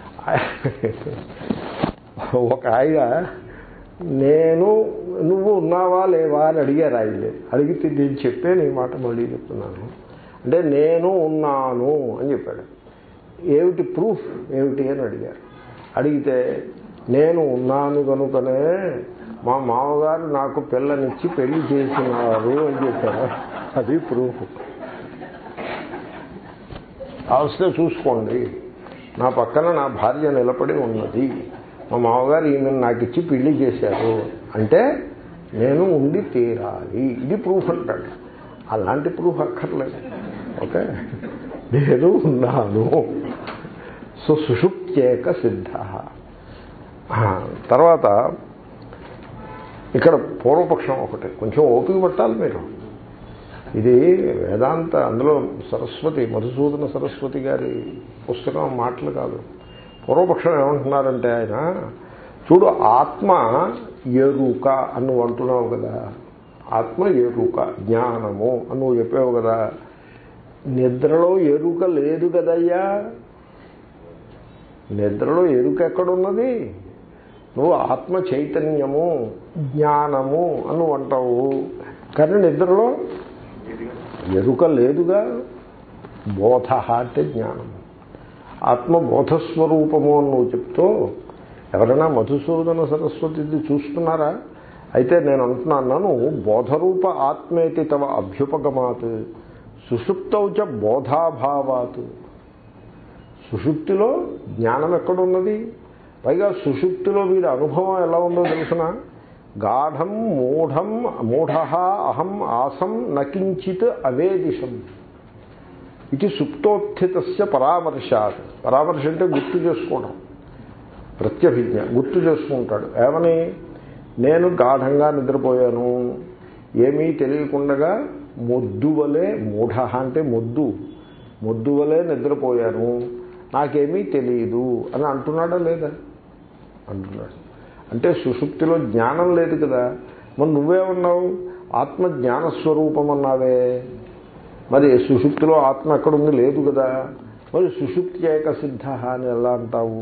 ఒక ఆయన నేను నువ్వు ఉన్నావా లేవా అని అడిగారు ఆయన్ని అడిగితే నేను చెప్పాను ఈ మాట మళ్ళీ చెప్తున్నాను అంటే నేను ఉన్నాను అని చెప్పాడు ఏమిటి ప్రూఫ్ ఏమిటి అని అడిగారు అడిగితే నేను ఉన్నాను కనుకనే మా మామగారు నాకు పిల్లనిచ్చి పెళ్లి చేసినారు అని చెప్పారు అది ప్రూఫ్ కావస్తే చూసుకోండి నా పక్కన నా భార్య నిలబడి ఉన్నది మా మామగారు ఈమెను నాకు ఇచ్చి పెళ్లి చేశారు అంటే నేను ఉండి తీరాలి ఇది ప్రూఫ్ అంటాడు అలాంటి ప్రూఫ్ అక్కర్లేదు ఓకే నేను ఉన్నాను సో సుషుప్త్యేక సిద్ధ తర్వాత ఇక్కడ పూర్వపక్షం ఒకటి కొంచెం ఓపిక పట్టాలి మీరు ఇది వేదాంత అందులో సరస్వతి మధుసూదన సరస్వతి గారి పుస్తకం మాటలు కాదు పూర్వపక్షం ఏమంటున్నారంటే ఆయన చూడు ఆత్మ ఎరుక అని నువ్వు అంటున్నావు కదా ఆత్మ ఎరుక జ్ఞానము అని నువ్వు చెప్పావు కదా నిద్రలో ఎరుక లేదు కదయ్యా నిద్రలో ఎరుక ఎక్కడున్నది నువ్వు ఆత్మ చైతన్యము జ్ఞానము అని నువ్వు అంటావు కానీ నిద్రలో ఎరుక లేదుగా బోధ అంటే జ్ఞానం ఆత్మ బోధస్వరూపము అని నువ్వు చెప్తూ ఎవరైనా మధుసూదన సరస్వతిది చూస్తున్నారా అయితే నేను అంటున్నాను బోధరూప ఆత్మేతి తవ అభ్యుపగమాత్ సుషుప్తౌచ బోధాభావాత్ సుషుప్తిలో జ్ఞానం ఎక్కడున్నది పైగా సుషుప్తిలో వీరి అనుభవం ఎలా ఉందో తెలుసిన గాఢం మూఢం మూఢ అహం ఆసం నకించిత్ అవేదిశం ఇది సుప్తోత్థిత పరామర్శాత్ పరామర్శ అంటే గుర్తు చేసుకోవడం ప్రత్యభిజ్ఞ గుర్తు చేసుకుంటాడు ఏమని నేను గాఢంగా నిద్రపోయాను ఏమీ తెలియకుండగా మొద్దువలే మూఢ అంటే మొద్దు మొద్దువలే నిద్రపోయాను నాకేమీ తెలియదు అని అంటున్నాడా లేదా అంటున్నాడు అంటే సుషుప్తిలో జ్ఞానం లేదు కదా మరి నువ్వేమన్నావు ఆత్మ జ్ఞానస్వరూపం అన్నావే మరి సుషుప్తిలో ఆత్మ ఎక్కడుంది లేదు కదా మరి సుషుప్తి ఏక సిద్ధ అని ఎలా అంటావు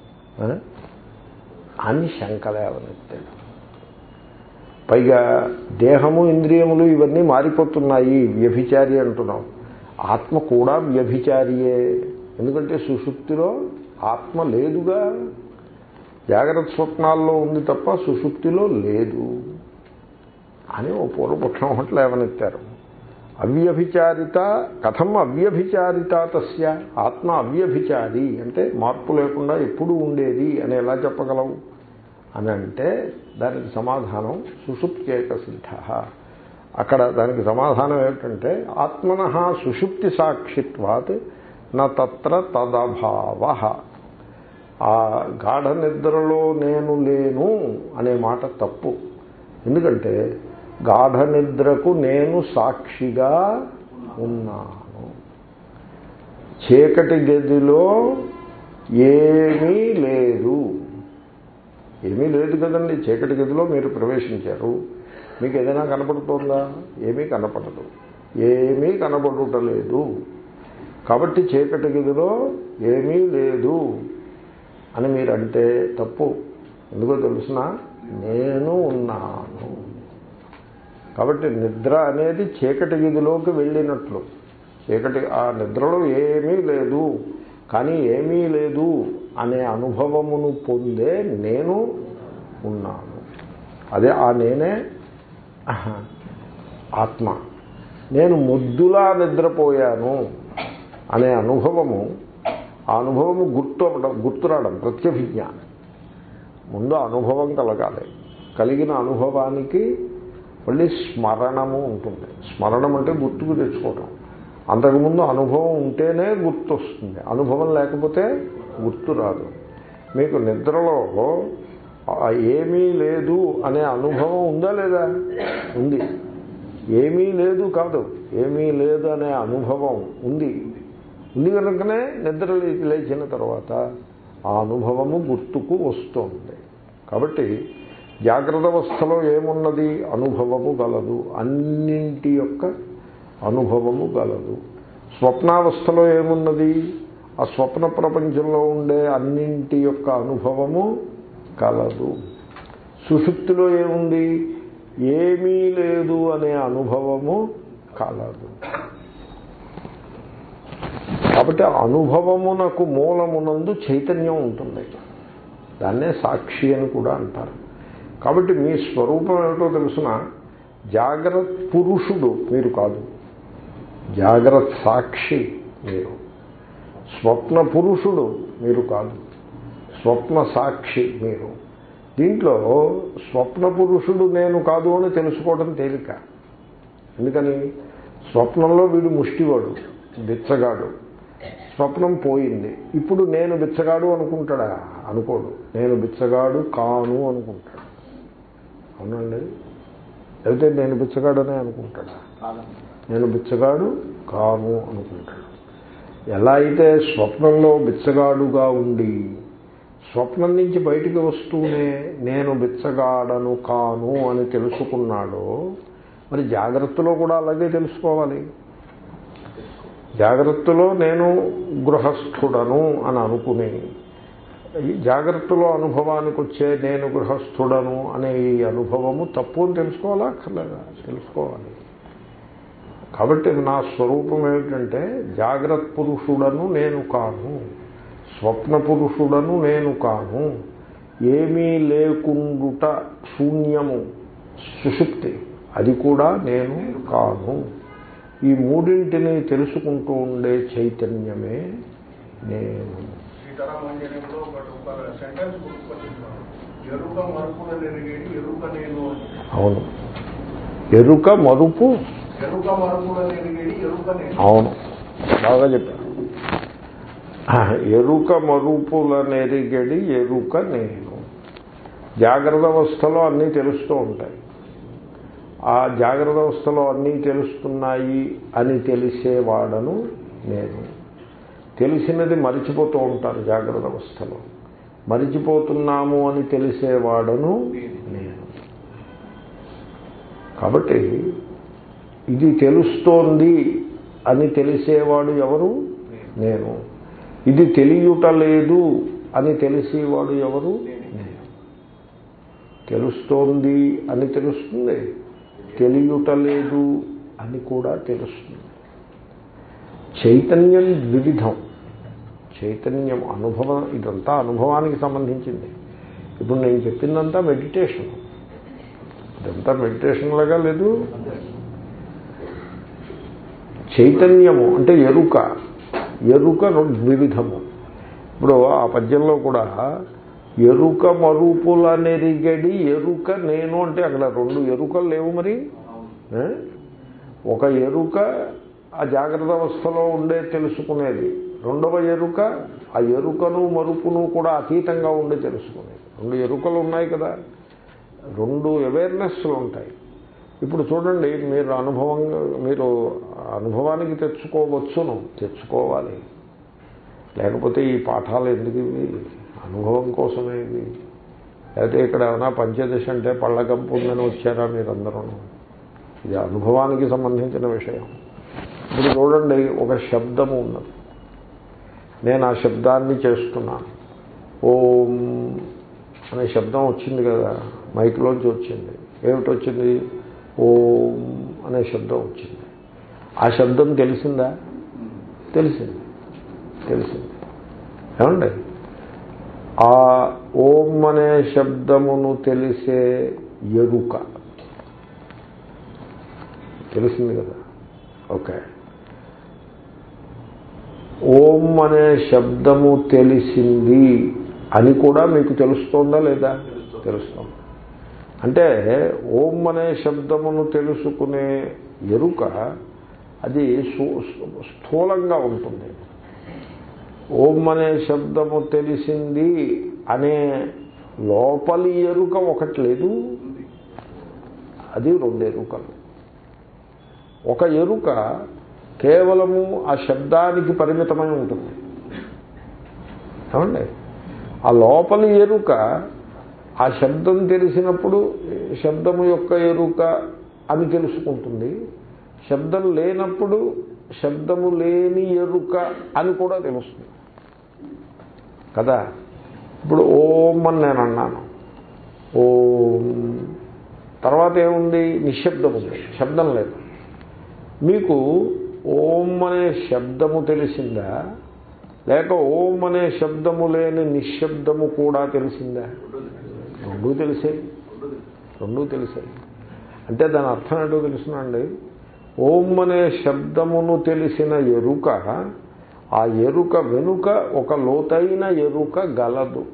అని శంకలేవనెత్తాడు పైగా దేహము ఇంద్రియములు ఇవన్నీ మారిపోతున్నాయి వ్యభిచారి అంటున్నాం ఆత్మ కూడా వ్యభిచారియే ఎందుకంటే సుషుప్తిలో ఆత్మ లేదుగా జాగ్రత్త స్వప్నాల్లో ఉంది తప్ప సుషుప్తిలో లేదు అని ఓ పూర్వపక్షం ఒకటి లేవనెత్తారు అవ్యభిచారిత కథం అవ్యభిచారిత తస్య ఆత్మ అవ్యభిచారి అంటే మార్పు లేకుండా ఎప్పుడు ఉండేది అని ఎలా చెప్పగలవు అని అంటే దానికి సమాధానం సుషుప్త్యేక సిద్ధ అక్కడ దానికి సమాధానం ఏమిటంటే ఆత్మన సుషుప్తి సాక్షిత్వాత్ నా తత్ర తదభావ ఆ గాఢ నిద్రలో నేను లేను అనే మాట తప్పు ఎందుకంటే గాఢ నిద్రకు నేను సాక్షిగా ఉన్నాను చీకటి గదిలో ఏమీ లేదు ఏమీ లేదు కదండి చీకటి గదిలో మీరు ప్రవేశించారు మీకు ఏదైనా కనపడుతోందా ఏమీ కనపడదు ఏమీ కనపడుటలేదు కాబట్టి చీకటి గదిలో ఏమీ లేదు అని మీరంటే తప్పు ఎందుకో తెలుసిన నేను ఉన్నాను కాబట్టి నిద్ర అనేది చీకటి గదిలోకి వెళ్ళినట్లు చీకటి ఆ నిద్రలో ఏమీ లేదు కానీ ఏమీ లేదు అనే అనుభవమును పొందే నేను ఉన్నాను అదే ఆ నేనే ఆత్మ నేను ముద్దులా నిద్రపోయాను అనే అనుభవము ఆ అనుభవము గుర్తు అవ్వడం గుర్తురావడం ప్రత్యభిజ్ఞ ముందు అనుభవం కలగాలి కలిగిన అనుభవానికి మళ్ళీ స్మరణము ఉంటుంది స్మరణం అంటే గుర్తుకు తెచ్చుకోవటం అంతకుముందు అనుభవం ఉంటేనే గుర్తు వస్తుంది అనుభవం లేకపోతే గుర్తు రాదు మీకు నిద్రలో ఆ ఏమీ లేదు అనే అనుభవం ఉందా లేదా ఉంది ఏమీ లేదు కాదు ఏమీ లేదు అనే అనుభవం ఉంది ఉంది కనుకనే నిద్ర లే- లేచిన తర్వాత ఆ అనుభవము గుర్తుకు వస్తుంది కాబట్టి జాగ్రత్త అవస్థలో ఏమున్నది అనుభవము గలదు అన్నింటి యొక్క అనుభవము గలదు స్వప్నావస్థలో ఏమున్నది ఆ స్వప్న ప్రపంచంలో ఉండే అన్నింటి యొక్క అనుభవము కలదు సుషుప్తిలో ఏముంది ఏమీ లేదు అనే అనుభవము కలదు కాబట్టి అనుభవమునకు మూలమునందు చైతన్యం ఉంటుంది దాన్నే సాక్షి అని కూడా అంటారు కాబట్టి మీ స్వరూపం ఏమిటో తెలుసిన జాగ్రత్త పురుషుడు మీరు కాదు జాగ్రత్త సాక్షి మీరు స్వప్న పురుషుడు మీరు కాదు స్వప్న సాక్షి మీరు దీంట్లో స్వప్న పురుషుడు నేను కాదు అని తెలుసుకోవడం తేలిక ఎందుకని స్వప్నంలో వీడు ముష్టివాడు బిచ్చగాడు స్వప్నం పోయింది ఇప్పుడు నేను బిచ్చగాడు అనుకుంటాడా అనుకోడు నేను బిచ్చగాడు కాను అనుకుంటాడు అవునండి లేకపోతే నేను బిచ్చగాడనే అనుకుంటాడా కాలం నేను బిచ్చగాడు కాను అనుకుంటాడు ఎలా అయితే స్వప్నంలో బిచ్చగాడుగా ఉండి స్వప్నం నుంచి బయటికి వస్తూనే నేను బిచ్చగాడను కాను అని తెలుసుకున్నాడో మరి జాగ్రత్తలో కూడా అలాగే తెలుసుకోవాలి జాగ్రత్తలో నేను గృహస్థుడను అని అనుకుని ఈ జాగ్రత్తలో అనుభవానికి వచ్చే నేను గృహస్థుడను అనే ఈ అనుభవము తప్పు అని తెలుసుకోవాలా అక్కర్లేదా తెలుసుకోవాలి కాబట్టి నా స్వరూపం ఏమిటంటే జాగ్రత్త పురుషుడను నేను కాను స్వప్న పురుషుడను నేను కాను ఏమీ లేకుండుట శూన్యము సుషుప్తి అది కూడా నేను కాను ఈ మూడింటిని తెలుసుకుంటూ ఉండే చైతన్యమే నేను సీతారామాంజనేయంలో ఒకటి ఒక సెంటెన్స్ గుర్తుకొచ్చింది ఎరుక మరుపున నెరిగేది ఎరుక నేను అని అవును ఎరుక మరుపు ఎరుక మరుపున నెరిగేది ఎరుక నేను అవును బాగా చెప్పారు ఆ, ఎరుక మరుపుల నెరిగడి ఎరుక నేను జాగ్రత్త అవస్థలో అన్నీ తెలుస్తూ ఉంటాయి ఆ జాగ్రత్త అవస్థలో అన్నీ తెలుస్తున్నాయి అని తెలిసేవాడను నేను తెలిసినది మరిచిపోతూ ఉంటారు జాగ్రత్త అవస్థలో మరిచిపోతున్నాము అని తెలిసేవాడను నేను కాబట్టి ఇది తెలుస్తోంది అని తెలిసేవాడు ఎవరు నేను ఇది తెలియటలేదు అని తెలిసేవాడు ఎవరు నేను తెలుస్తోంది అని తెలుస్తుంది తెలియటలేదు అని కూడా తెలుస్తుంది చైతన్యం ద్విధం చైతన్యం అనుభవం ఇదంతా అనుభవానికి సంబంధించింది ఇప్పుడు నేను చెప్పిందంతా మెడిటేషన్ ఇదంతా మెడిటేషన్ లాగా లేదు చైతన్యము అంటే ఎరుక ఎరుక రెండు ద్విధము ఇప్పుడు ఆ పద్యంలో కూడా ఎరుక మరుపుల నెరిగడి ఎరుక నేను అంటే అక్కడ రెండు ఎరుకలు లేవు మరి ఏ? ఒక ఎరుక ఆ జాగ్రత్త అవస్థలో ఉండే తెలుసుకునేది రెండవ ఎరుక ఆ ఎరుకను మరుపును కూడా అతీతంగా ఉండి తెలుసుకునేది రెండు ఎరుకలు ఉన్నాయి కదా రెండు అవేర్నెస్లు ఉంటాయి ఇప్పుడు చూడండి మీరు అనుభవంగా మీరు అనుభవానికి తెచ్చుకోవచ్చును తెచ్చుకోవాలి లేకపోతే ఈ పాఠాలు ఎందుకు ఇవి అనుభవం కోసమే ఇవి లేకపోతే ఇక్కడ ఏమైనా పంచదశ అంటే పళ్ళకంపు ఉందని వచ్చారా మీరందరూ ఇది అనుభవానికి సంబంధించిన విషయం ఇప్పుడు చూడండి ఒక శబ్దము ఉన్నది నేను ఆ శబ్దాన్ని చేస్తున్నాను ఓం అనే శబ్దం వచ్చింది కదా మైక్లోంచి వచ్చింది ఏమిటి వచ్చింది ఓం అనే శబ్దం వచ్చింది ఆ శబ్దం తెలిసిందా తెలిసింది తెలిసింది ఏమండి ఆ ఓం అనే శబ్దమును తెలిసే ఎరుక తెలిసింది కదా ఓకే ఓం అనే శబ్దము తెలిసింది అని కూడా మీకు తెలుస్తోందా లేదా తెలుస్తోంది అంటే ఓం అనే శబ్దమును తెలుసుకునే ఎరుక అది సు- స్థూలంగా ఉంటుంది ఓం అనే శబ్దము తెలిసింది అనే లోపలి ఎరుక ఒకటి లేదు అది రెండు ఎరుకలు ఒక ఎరుక కేవలము ఆ శబ్దానికి పరిమితమై ఉంటుంది ఏమండి ఆ లోపలి ఎరుక ఆ శబ్దం తెలిసినప్పుడు శబ్దము యొక్క ఎరుక అని తెలుసుకుంటుంది శబ్దం లేనప్పుడు శబ్దము లేని ఎరుక అని కూడా తెలుస్తుంది కదా ఇప్పుడు ఓం అని నేను అన్నాను ఓం తర్వాత ఏముంది నిశ్శబ్దం ఉంది శబ్దం లేదు మీకు ఓం అనే శబ్దము తెలిసిందా లేక ఓం అనే శబ్దము లేని నిశ్శబ్దము కూడా తెలిసిందా రెండూ తెలిసాయి రెండూ తెలిసాయి అంటే దాని అర్థం ఏంటో తెలుసునండి ఓం అనే శబ్దమును తెలిసిన ఎరుక ఆ ఎరుక వెనుక ఒక లోతైన ఎరుక గలదు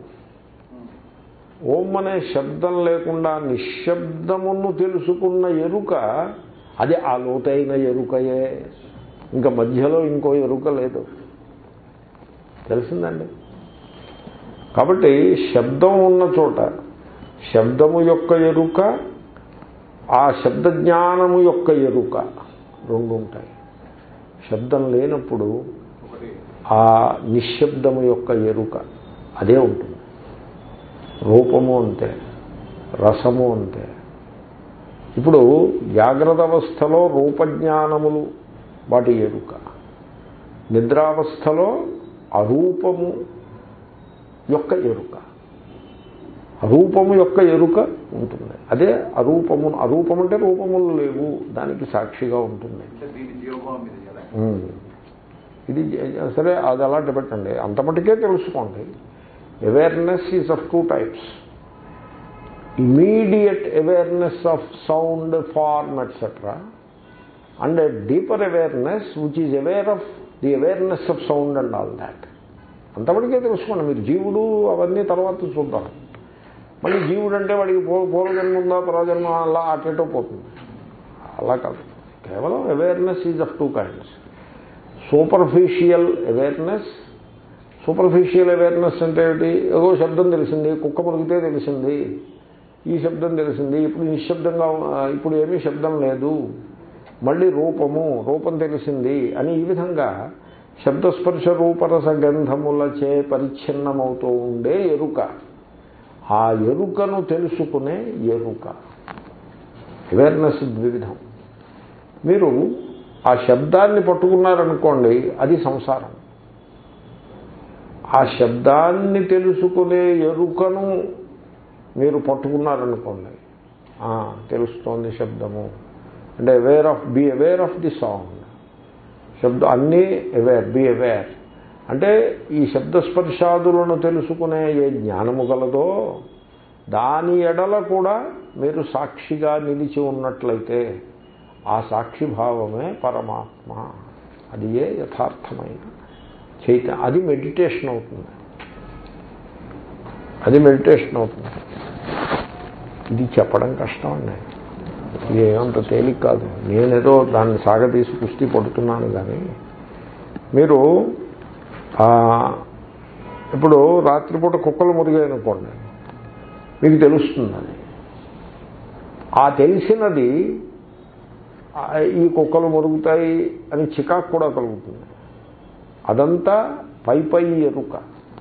ఓం అనే శబ్దం లేకుండా నిశ్శబ్దమును తెలుసుకున్న ఎరుక అది ఆ లోతైన ఎరుకయే ఇంకా మధ్యలో ఇంకో ఎరుక లేదు తెలిసిందండి కాబట్టి శబ్దం ఉన్న చోట శబ్దము యొక్క ఎరుక ఆ శబ్ద జ్ఞానము యొక్క ఎరుక రెండు ఉంటాయి శబ్దం లేనప్పుడు ఆ నిశ్శబ్దము యొక్క ఎరుక అదే ఉంటుంది రూపము అంతే రసము అంతే ఇప్పుడు జాగ్రత్త అవస్థలో రూపజ్ఞానములు వాటి ఎరుక నిద్రావస్థలో అరూపము యొక్క ఎరుక అరూపము యొక్క ఎరుక ఉంటుంది అదే అరూపము అరూపం అంటే రూపములు లేవు దానికి సాక్షిగా ఉంటుంది అంటే దీని జీవభావం ఇది కదా ఉమ్. ఇది జ- సరే అది అలాంటి పెట్టండి అంత మటుకే తెలుసుకోండి awareness is of two types immediate awareness of sound form etcetera and deeper awareness which is aware of the awareness of sound and all that అంతవరకే తెలుసుకోండి మీరు జీవుడు అవన్నీ తర్వాత చూద్దాం మళ్ళీ జీవుడు అంటే వాడికి పూ పూర్వజన్మ ఉందా పరజన్మ అలా అటేటో పోతుంది అలా కాదు కేవలం awareness is of two kinds superficial awareness superficial awareness అంటే ఏమిటి ఏదో శబ్దం తెలిసింది కుక్క మురిగితే తెలిసింది ఈ శబ్దం తెలిసింది ఇప్పుడు నిశ్శబ్దంగా ఆ, ఇప్పుడు ఏమీ శబ్దం లేదు మళ్ళీ రూపము రూపం తెలిసింది అని ఈ విధంగా శబ్దస్పర్శ రూపరస గంధములచే పరిచ్ఛిన్నమవుతూ ఉండే ఎరుక ఆ ఎరుకను తెలుసుకునే ఎరుక అవేర్నెస్ ద్వివిధం మీరు ఆ శబ్దాన్ని పట్టుకున్నారనుకోండి అది సంసారం ఆ శబ్దాన్ని తెలుసుకునే ఎరుకను మీరు పట్టుకున్నారనుకోండి ఆ, తెలుస్తోంది శబ్దము అంటే aware of be aware of the sound శబ్దం అన్నీ అవేర్ బీ అవేర్ అంటే ఈ శబ్దస్పర్శాదులను తెలుసుకునే ఏ జ్ఞానము గలదో దాని ఎడల కూడా మీరు సాక్షిగా నిలిచి ఉన్నట్లయితే ఆ సాక్షిభావమే పరమాత్మ అది ఏ యథార్థమైన చైత అది మెడిటేషన్ అవుతుంది అది మెడిటేషన్ అవుతుంది ఇది చెప్పడం కష్టం అండి ఇది ఏమంత తేలిక కాదు నేనేదో దాన్ని సాగతీసి కుస్తీ పడుతున్నాను కానీ మీరు ఆ, ఇప్పుడు రాత్రిపూట కుక్కలు మురిగాయనుకోండి మీకు తెలుస్తుంది అది ఆ తెలిసినది ఆ, ఈ కుక్కలు మురుగుతాయి అని చికాకు కూడా కలుగుతుంది అదంతా పై పై ఎరుక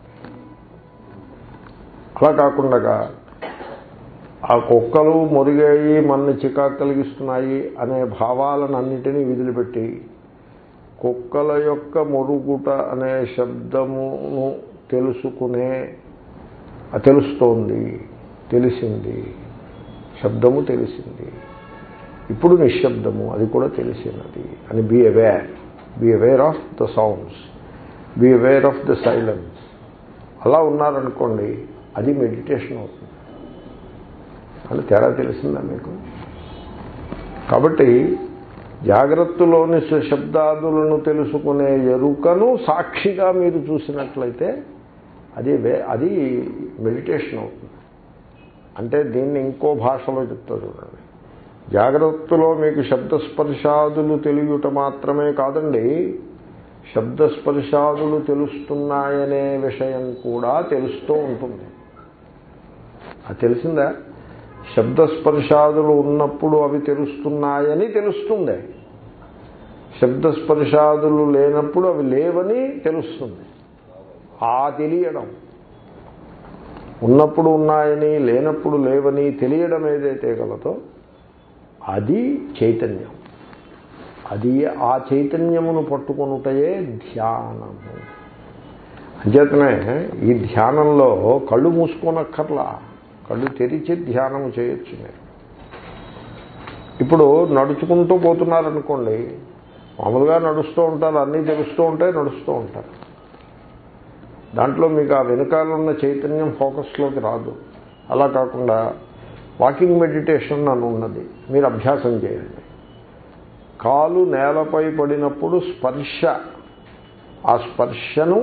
అలా కాకుండా ఆ కుక్కలు మురిగాయి మన చికాకు కలిగిస్తున్నాయి అనే భావాలను అన్నిటినీ విదిలిపెట్టి కుక్కల యొక్క మురుగుట అనే శబ్దమును తెలుసుకునే ఆ తెలుస్తోంది తెలిసింది శబ్దము తెలిసింది ఇప్పుడు నిశ్శబ్దము అది కూడా తెలిసినది అని be aware be aware of the sounds be aware of the silence అలా ఉన్నారనుకోండి అది మెడిటేషన్ అవుతుంది అని తేడా తెలిసిందా మీకు కాబట్టి జాగ్రత్తలోని శబ్దాదులను తెలుసుకునే ఎరుకను సాక్షిగా మీరు చూసినట్లయితే అది వే- అది మెడిటేషన్ అవుతుంది అంటే దీన్ని ఇంకో భాషలో చెప్తా చూడండి జాగ్రత్తలో మీకు శబ్దస్పర్శాదులు తెలియట మాత్రమే కాదండి శబ్దస్పర్శాదులు తెలుస్తున్నాయనే విషయం కూడా తెలుస్తూ ఉంటుంది అది తెలిసిందా శబ్దస్పర్శాదులు ఉన్నప్పుడు అవి తెలుస్తున్నాయని తెలుస్తుంది శబ్దస్పర్శాదులు లేనప్పుడు అవి లేవని తెలుస్తుంది ఆ తెలియడం ఉన్నప్పుడు ఉన్నాయని లేనప్పుడు లేవని తెలియడం ఏదైతే గలదో అది చైతన్యం అది ఆ చైతన్యమును పట్టుకొనుటయే ధ్యానము అంచేతనే ఈ ధ్యానంలో కళ్ళు మూసుకోనక్కర్లా కళ్ళు తెరిచి ధ్యానము చేయొచ్చు మీరు ఇప్పుడు నడుచుకుంటూ పోతున్నారనుకోండి మామూలుగా నడుస్తూ ఉంటారు అన్నీ తెలుస్తూ ఉంటాయి నడుస్తూ ఉంటారు దాంట్లో మీకు ఆ వెనుకాల ఉన్న చైతన్యం ఫోకస్లోకి రాదు అలా కాకుండా వాకింగ్ మెడిటేషన్ అని ఉన్నది మీరు అభ్యాసం చేయండి కాలు నేలపై పడినప్పుడు స్పర్శ ఆ స్పర్శను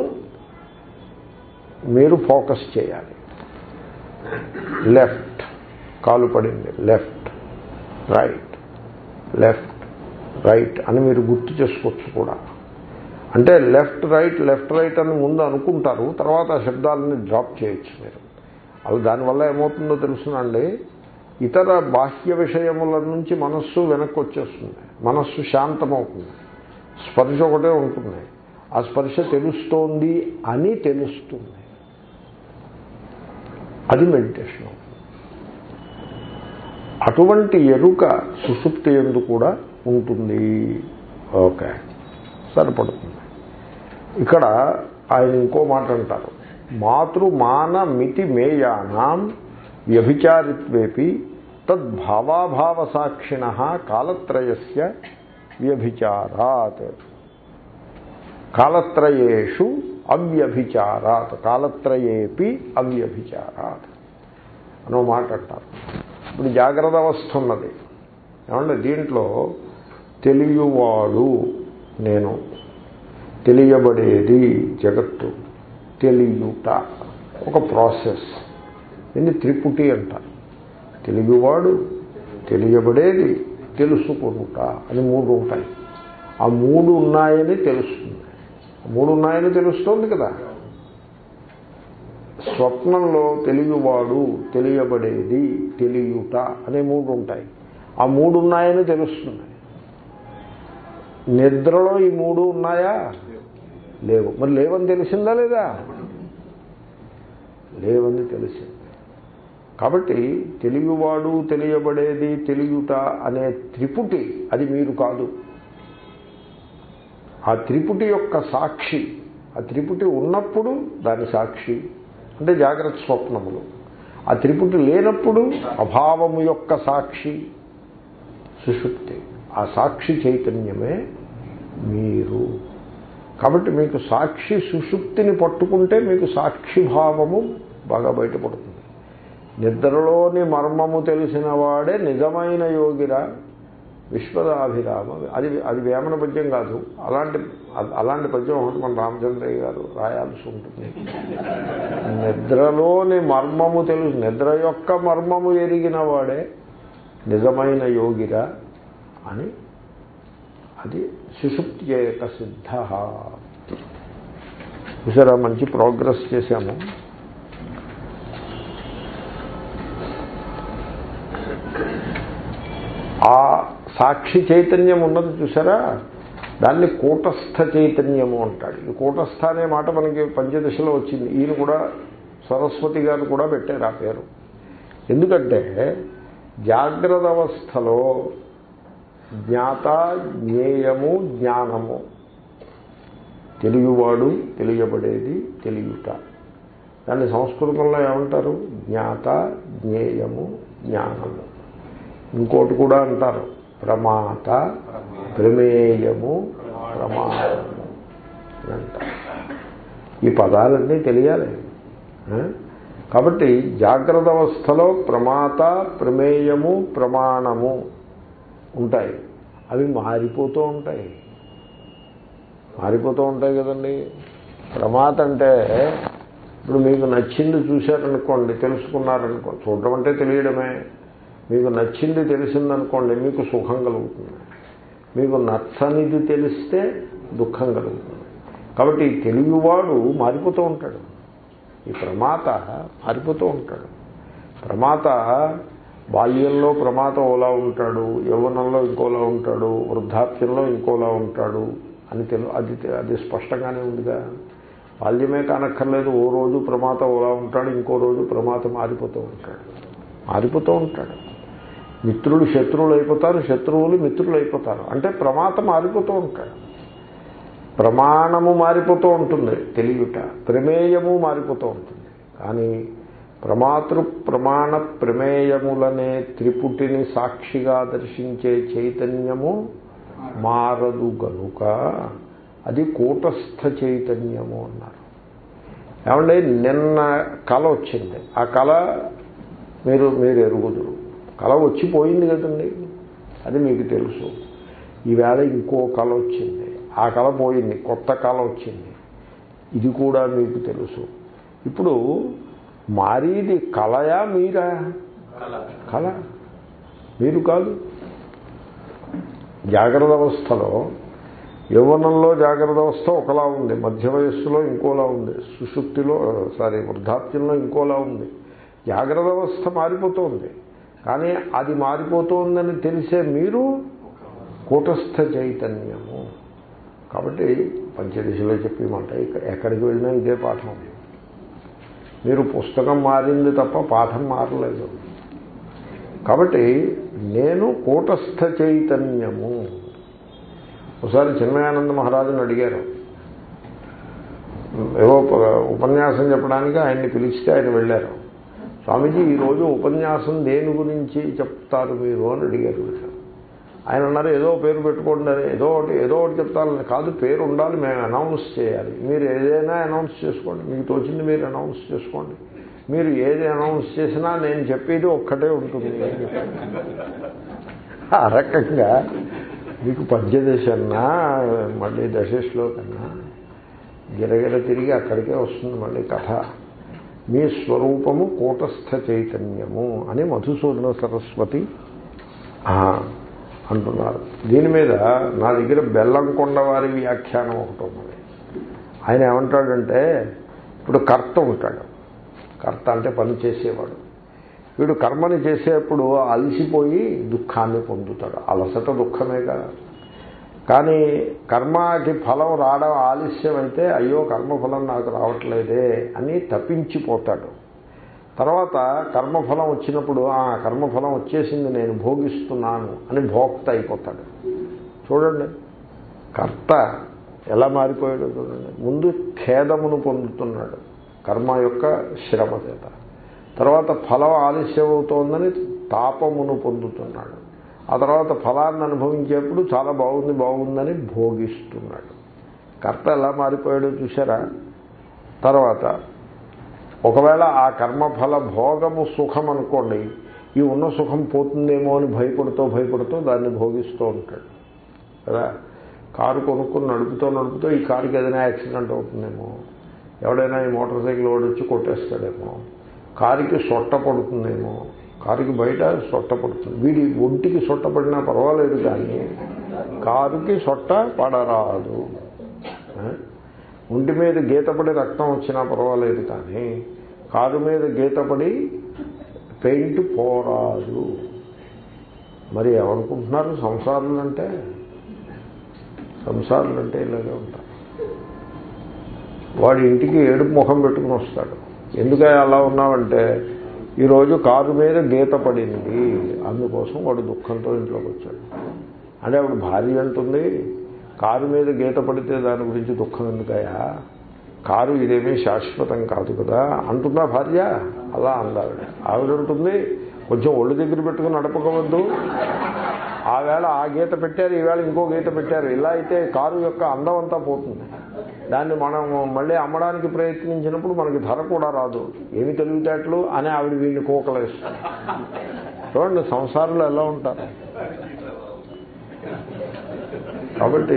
మీరు ఫోకస్ చేయాలి లెఫ్ట్ కాలు పడింది లెఫ్ట్ రైట్ లెఫ్ట్ రైట్ అని మీరు గుర్తు చేసుకోవచ్చు కూడా అంటే లెఫ్ట్ రైట్ లెఫ్ట్ రైట్ అని ముందు అనుకుంటారు తర్వాత ఆ శబ్దాలని డ్రాప్ చేయొచ్చు మీరు అవి దానివల్ల ఏమవుతుందో తెలుసునండి ఇతర బాహ్య విషయముల నుంచి మనస్సు వెనక్కి వచ్చేస్తుంది మనస్సు శాంతమవుతుంది స్పర్శ ఒకటే ఉంటుంది ఆ స్పర్శ తెలుస్తోంది అని తెలుస్తుంది అది మెడిటేషన్ అవుతుంది అటువంటి ఎరుక సుషుప్తి ఎందు కూడా ఉంటుంది ఓకే సరిపడుతుంది ఇక్కడ ఆయన ఇంకో మాట అంటారు మాతృమాన మితి మేయానాం వ్యభిచారిత్వేపి తద్భావాభావ సాక్షిణ కాలత్రయస్య వ్యభిచారాత్ కాలత్రయేషు అవ్యభిచారాత్ కాలత్రయేపి అవ్యభిచారాత్ అనో మాట అంటారు ఇప్పుడు జాగ్రత్త అవస్థ ఉన్నది ఏమంటే దీంట్లో తెలియవాడు నేను తెలియబడేది జగత్తు తెలియుట ఒక ప్రాసెస్ దీన్ని త్రిపుటి అంటారు తెలియవాడు తెలియబడేది తెలుసుకొనుట అని మూడు ఉంటాయి ఆ మూడు ఉన్నాయని తెలుస్తుంది ఆ మూడు ఉన్నాయని తెలుస్తోంది కదా స్వప్నంలో తెలియవాడు తెలియబడేది తెలియుట అనే మూడు ఉంటాయి ఆ మూడు ఉన్నాయని తెలుస్తుంది నిద్రలో ఈ మూడు ఉన్నాయా లేవు మరి లేవని తెలిసిందా లేదా లేవని తెలిసింది కాబట్టి తెలియవాడు తెలియబడేది తెలియుట అనే త్రిపుటి అది మీరు కాదు ఆ త్రిపుటి యొక్క సాక్షి ఆ త్రిపుటి ఉన్నప్పుడు దాని సాక్షి అంటే జాగ్రత్త స్వప్నములు ఆ త్రిపుటి లేనప్పుడు అభావము యొక్క సాక్షి సుషుప్తి ఆ సాక్షి చైతన్యమే మీరు కాబట్టి మీకు సాక్షి సుషుప్తిని పట్టుకుంటే మీకు సాక్షి భావము బాగా బయటపడుతుంది నిద్రలోని మర్మము తెలిసిన వాడే నిజమైన యోగిరా విశ్వదాభిరామ అది అది వేమన పద్యం కాదు అలాంటి అలాంటి పద్యం ఒకటి మన రామచంద్రయ్య గారు రాయాల్సి ఉంటుంది నిద్రలోని మర్మము తెలుసు నిద్ర యొక్క మర్మము ఎరిగిన వాడే నిజమైన యోగిరా అని అది సుషుప్త్యేక సిద్ధ చూసారా మంచి ప్రోగ్రెస్ చేశాము ఆ సాక్షి చైతన్యం ఉన్నది చూసారా దాన్ని కూటస్థ చైతన్యము అంటాడు ఈ కూటస్థ అనే మాట మనకి పంచదశలో వచ్చింది ఈయన కూడా సరస్వతి గారు కూడా పెట్టారు ఆ పేరు ఎందుకంటే జాగ్రత్త అవస్థలో జ్ఞాత జ్ఞేయము జ్ఞానము తెలియవాడు తెలియబడేది తెలియట దాన్ని సంస్కృతంలో ఏమంటారు జ్ఞాత జ్ఞేయము జ్ఞానము ఇంకోటి కూడా అంటారు ప్రమాత ప్రమేయము ప్రమాణము అని అంటారు ఈ పదాలన్నీ తెలియాలి ఆ? కాబట్టి జాగ్రత్త అవస్థలో ప్రమాత ప్రమేయము ప్రమాణము ఉంటాయి అవి మారిపోతూ ఉంటాయి మారిపోతూ ఉంటాయి కదండి ప్రమాత అంటే ఇప్పుడు మీకు నచ్చింది చూశారనుకోండి తెలుసుకున్నారనుకో చూడడం అంటే తెలియడమే మీకు నచ్చింది తెలిసిందనుకోండి మీకు సుఖం కలుగుతుంది మీకు నచ్చనిది తెలిస్తే దుఃఖం కలుగుతుంది కాబట్టి ఈ తెలివివాడు మారిపోతూ ఉంటాడు ఈ ప్రమాత మారిపోతూ ఉంటాడు ప్రమాత బాల్యంలో ప్రమాత ఓలా ఉంటాడు యవ్వనంలో ఇంకోలా ఉంటాడు వృద్ధాప్యంలో ఇంకోలా ఉంటాడు అని తెలు అది అది స్పష్టంగానే ఉందిగా బాల్యమే కానక్కర్లేదు ఓ రోజు ప్రమాత ఓలా ఉంటాడు ఇంకో రోజు ప్రమాత మారిపోతూ ఉంటాడు మారిపోతూ ఉంటాడు మిత్రులు శత్రువులు అయిపోతారు శత్రువులు మిత్రులు అయిపోతారు అంటే ప్రమాత మారిపోతూ ఉంటాడు ప్రమాణము మారిపోతూ ఉంటుంది తెలియట ప్రమేయము మారిపోతూ ఉంటుంది కానీ ప్రమాతృ ప్రమాణ ప్రమేయములనే త్రిపుటిని సాక్షిగా దర్శించే చైతన్యము మారదు గనుక అది కూటస్థ చైతన్యము అన్నారు ఏమంటే నిన్న కళ వచ్చింది ఆ కళ మీరు మీరు ఎరుగుదురు కళ వచ్చిపోయింది కదండి అది మీకు తెలుసు ఈవేళ ఇంకో కళ వచ్చింది ఆ కళ పోయింది కొత్త కళ వచ్చింది ఇది కూడా మీకు తెలుసు ఇప్పుడు మారీది కళయా మీరా కళ మీరు కాదు జాగ్రత్త అవస్థలో యవ్వనంలో జాగ్రత్త అవస్థ ఒకలా ఉంది మధ్య వయస్సులో ఇంకోలా ఉంది సుషుప్తిలో సారీ వృద్ధాప్యంలో ఇంకోలా ఉంది జాగ్రత్త అవస్థ మారిపోతుంది కానీ అది మారిపోతుందని తెలిసే మీరు కూటస్థ చైతన్యము కాబట్టి పంచదశలో చెప్పి మాట ఇక్కడ ఎక్కడికి వెళ్ళినా ఇదే పాఠం మీరు పుస్తకం మారింది తప్ప పాఠం మారలేదు కాబట్టి నేను కూటస్థ చైతన్యము ఒకసారి చిన్మయానంద మహారాజుని అడిగారు ఏవో ఉపన్యాసం చెప్పడానికి ఆయన్ని పిలిస్తే ఆయన వెళ్ళారు స్వామీజీ ఈరోజు ఉపన్యాసం దేని గురించి చెప్తారు మీరు అని అడిగారు వీళ్ళు. ఆయన అన్నారు ఏదో పేరు పెట్టుకోండి అని ఏదో ఒకటి ఏదో ఒకటి చెప్తారని కాదు పేరు ఉండాలి మేము అనౌన్స్ చేయాలి మీరు ఏదైనా అనౌన్స్ చేసుకోండి మీకు తోచింది మీరు అనౌన్స్ చేసుకోండి మీరు ఏది అనౌన్స్ చేసినా నేను చెప్పేది ఒక్కటే ఉంటుంది అని చెప్పాను. ఆ రకంగా మీకు పద్యదశ అన్నా మళ్ళీ దశలో కన్నా గిరగిర తిరిగి అక్కడికే వస్తుంది మళ్ళీ కథ మీ స్వరూపము కూటస్థ చైతన్యము అని మధుసూదన సరస్వతి ఆ, అంటున్నారు దీని మీద నా దగ్గర బెల్లంకొండ వారి వ్యాఖ్యానం ఒకటి ఉన్నది ఆయన ఏమంటాడంటే ఇప్పుడు కర్త ఉంటాడు కర్త అంటే పని చేసేవాడు వీడు కర్మని చేసేప్పుడు అలసిపోయి దుఃఖాన్ని పొందుతాడు అలసట దుఃఖమే కదా కానీ కర్మకి ఫలం రావడం ఆలస్యం అయితే అయ్యో కర్మఫలం నాకు రావట్లేదే అని తప్పించిపోతాడు తర్వాత కర్మఫలం వచ్చినప్పుడు ఆ కర్మఫలం వచ్చేసింది నేను భోగిస్తున్నాను అని భోక్త అయిపోతాడు చూడండి కర్త ఎలా మారిపోయాడు చూడండి ముందు ఖేదమును పొందుతున్నాడు కర్మ యొక్క శ్రమ చేత తర్వాత ఫలం ఆలస్యం అవుతోందని తాపమును పొందుతున్నాడు ఆ తర్వాత ఫలాన్ని అనుభవించేప్పుడు చాలా బాగుంది బాగుందని భోగిస్తున్నాడు కర్త ఎలా మారిపోయాడో చూసారా తర్వాత ఒకవేళ ఆ కర్మఫల భోగము సుఖం అనుకోండి ఈ ఉన్న సుఖం పోతుందేమో అని భయపడుతూ భయపడుతూ దాన్ని భోగిస్తూ ఉంటాడు కదా కారు కొనుక్కుని నడుపుతూ నడుపుతూ ఈ కారుకి ఏదైనా యాక్సిడెంట్ అవుతుందేమో ఎవడైనా ఈ మోటార్ సైకిల్ వాడు వచ్చి కొట్టేస్తాడేమో కారుకి సొట్ట పడుతుందేమో కారుకి బయట సొట్ట పడుతుంది వీడి ఒంటికి సొట్ట పడినా పర్వాలేదు కానీ కారుకి సొట్ట పడరాదు ఆ? ఒంటి మీద గీతపడి రక్తం వచ్చినా పర్వాలేదు కానీ కారు మీద గీతపడి పెయింట్ పోరాదు మరి ఏమనుకుంటున్నారు సంసారులు అంటే సంసారులు అంటే ఇలాగే ఉంటారు వాడి ఇంటికి ఏడుపు ముఖం పెట్టుకుని వస్తాడు ఎందుకే అలా ఉన్నావంటే ఈరోజు కారు మీద గీత పడింది అందుకోసం వాడు దుఃఖంతో ఇంట్లోకి వచ్చాడు అంటే ఆవిడ భార్య అంటుంది కారు మీద గీత పడితే దాని గురించి దుఃఖం ఎందుకయా కారు ఇదేమీ శాశ్వతం కాదు కదా అంటుందా భార్య అలా అందావిడ ఆవిడ ఉంటుంది కొంచెం ఒళ్ళు దగ్గర పెట్టుకుని నడపకవద్దు ఆ వేళ ఆ గీత పెట్టారు ఈవేళ ఇంకో గీత పెట్టారు ఇలా అయితే కారు యొక్క అందం అంతా పోతుంది దాన్ని మనం మళ్ళీ అమ్మడానికి ప్రయత్నించినప్పుడు మనకి ధర కూడా రాదు ఏమి తెలివితేటలు అని ఆవిడ వీళ్ళని కోకలేస్తుంది చూడండి సంసారంలో ఎలా ఉంటారు కాబట్టి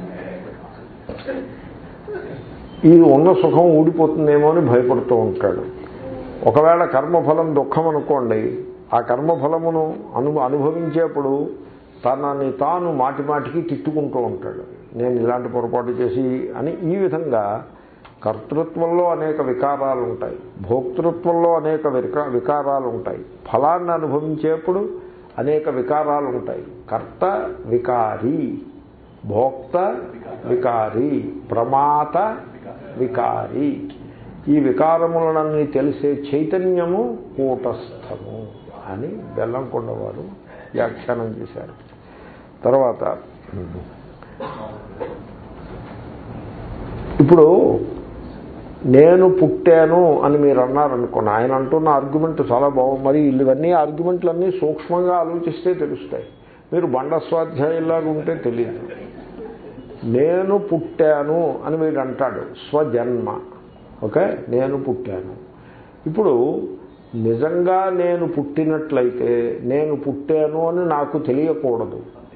ఈ ఉన్న సుఖం ఊడిపోతుందేమో అని భయపడుతూ ఉంటాడు ఒకవేళ కర్మఫలం దుఃఖం అనుకోండి ఆ కర్మఫలమును అను అనుభవించేప్పుడు తనని తాను మాటి మాటికి తిట్టుకుంటూ ఉంటాడు నేను ఇలాంటి పొరపాటు చేసి అని ఈ విధంగా కర్తృత్వంలో అనేక వికారాలు ఉంటాయి భోక్తృత్వంలో అనేక వికా వికారాలు ఉంటాయి ఫలాన్ని అనుభవించేప్పుడు అనేక వికారాలు ఉంటాయి కర్త వికారి భోక్త వికారి ప్రమాత వికారి ఈ వికారములనన్నీ తెలిసే చైతన్యము కూటస్థము అని బెల్లంకొండ వారు వ్యాఖ్యానం చేశారు తర్వాత ఇప్పుడు నేను పుట్టాను అని మీరు అన్నారనుకోండి ఆయన అంటున్న ఆర్గ్యుమెంట్ చాలా బాగుంది మరి ఇవన్నీ ఆర్గ్యుమెంట్లన్నీ సూక్ష్మంగా ఆలోచిస్తే తెలుస్తాయి మీరు బండ స్వాధ్యాయులాగా ఉంటే తెలియదు నేను పుట్టాను అని వీడు అంటాడు స్వజన్మ ఓకే నేను పుట్టాను ఇప్పుడు నిజంగా నేను పుట్టినట్లయితే నేను పుట్టాను అని నాకు తెలియకూడదు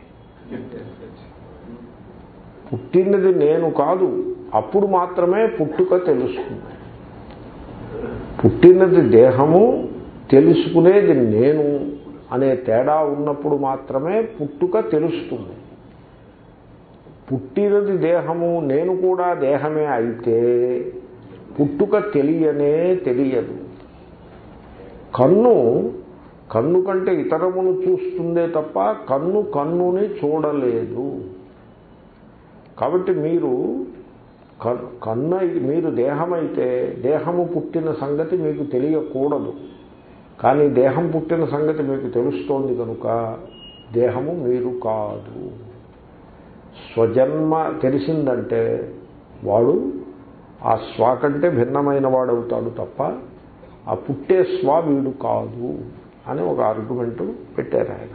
పుట్టినది నేను కాదు అప్పుడు మాత్రమే పుట్టుక తెలుస్తుంది పుట్టినది దేహము తెలుసుకునేది నేను అనే తేడా ఉన్నప్పుడు మాత్రమే పుట్టుక తెలుస్తుంది పుట్టినది దేహము నేను కూడా దేహమే అయితే పుట్టుక తెలియనే తెలియదు కన్ను కన్ను కంటే ఇతరమును చూస్తుందే తప్ప కన్ను కన్నుని చూడలేదు కాబట్టి మీరు కన్ను మీరు దేహమైతే దేహము పుట్టిన సంగతి మీకు తెలియకూడదు కానీ దేహం పుట్టిన సంగతి మీకు తెలుస్తోంది కనుక దేహము మీరు కాదు స్వజన్మ తెలిసిందంటే వాడు ఆ స్వ కంటే భిన్నమైన వాడవుతాడు తప్ప ఆ పుట్టే స్వ వీడు కాదు అని ఒక ఆర్గ్యుమెంట్ పెట్టారు ఆయన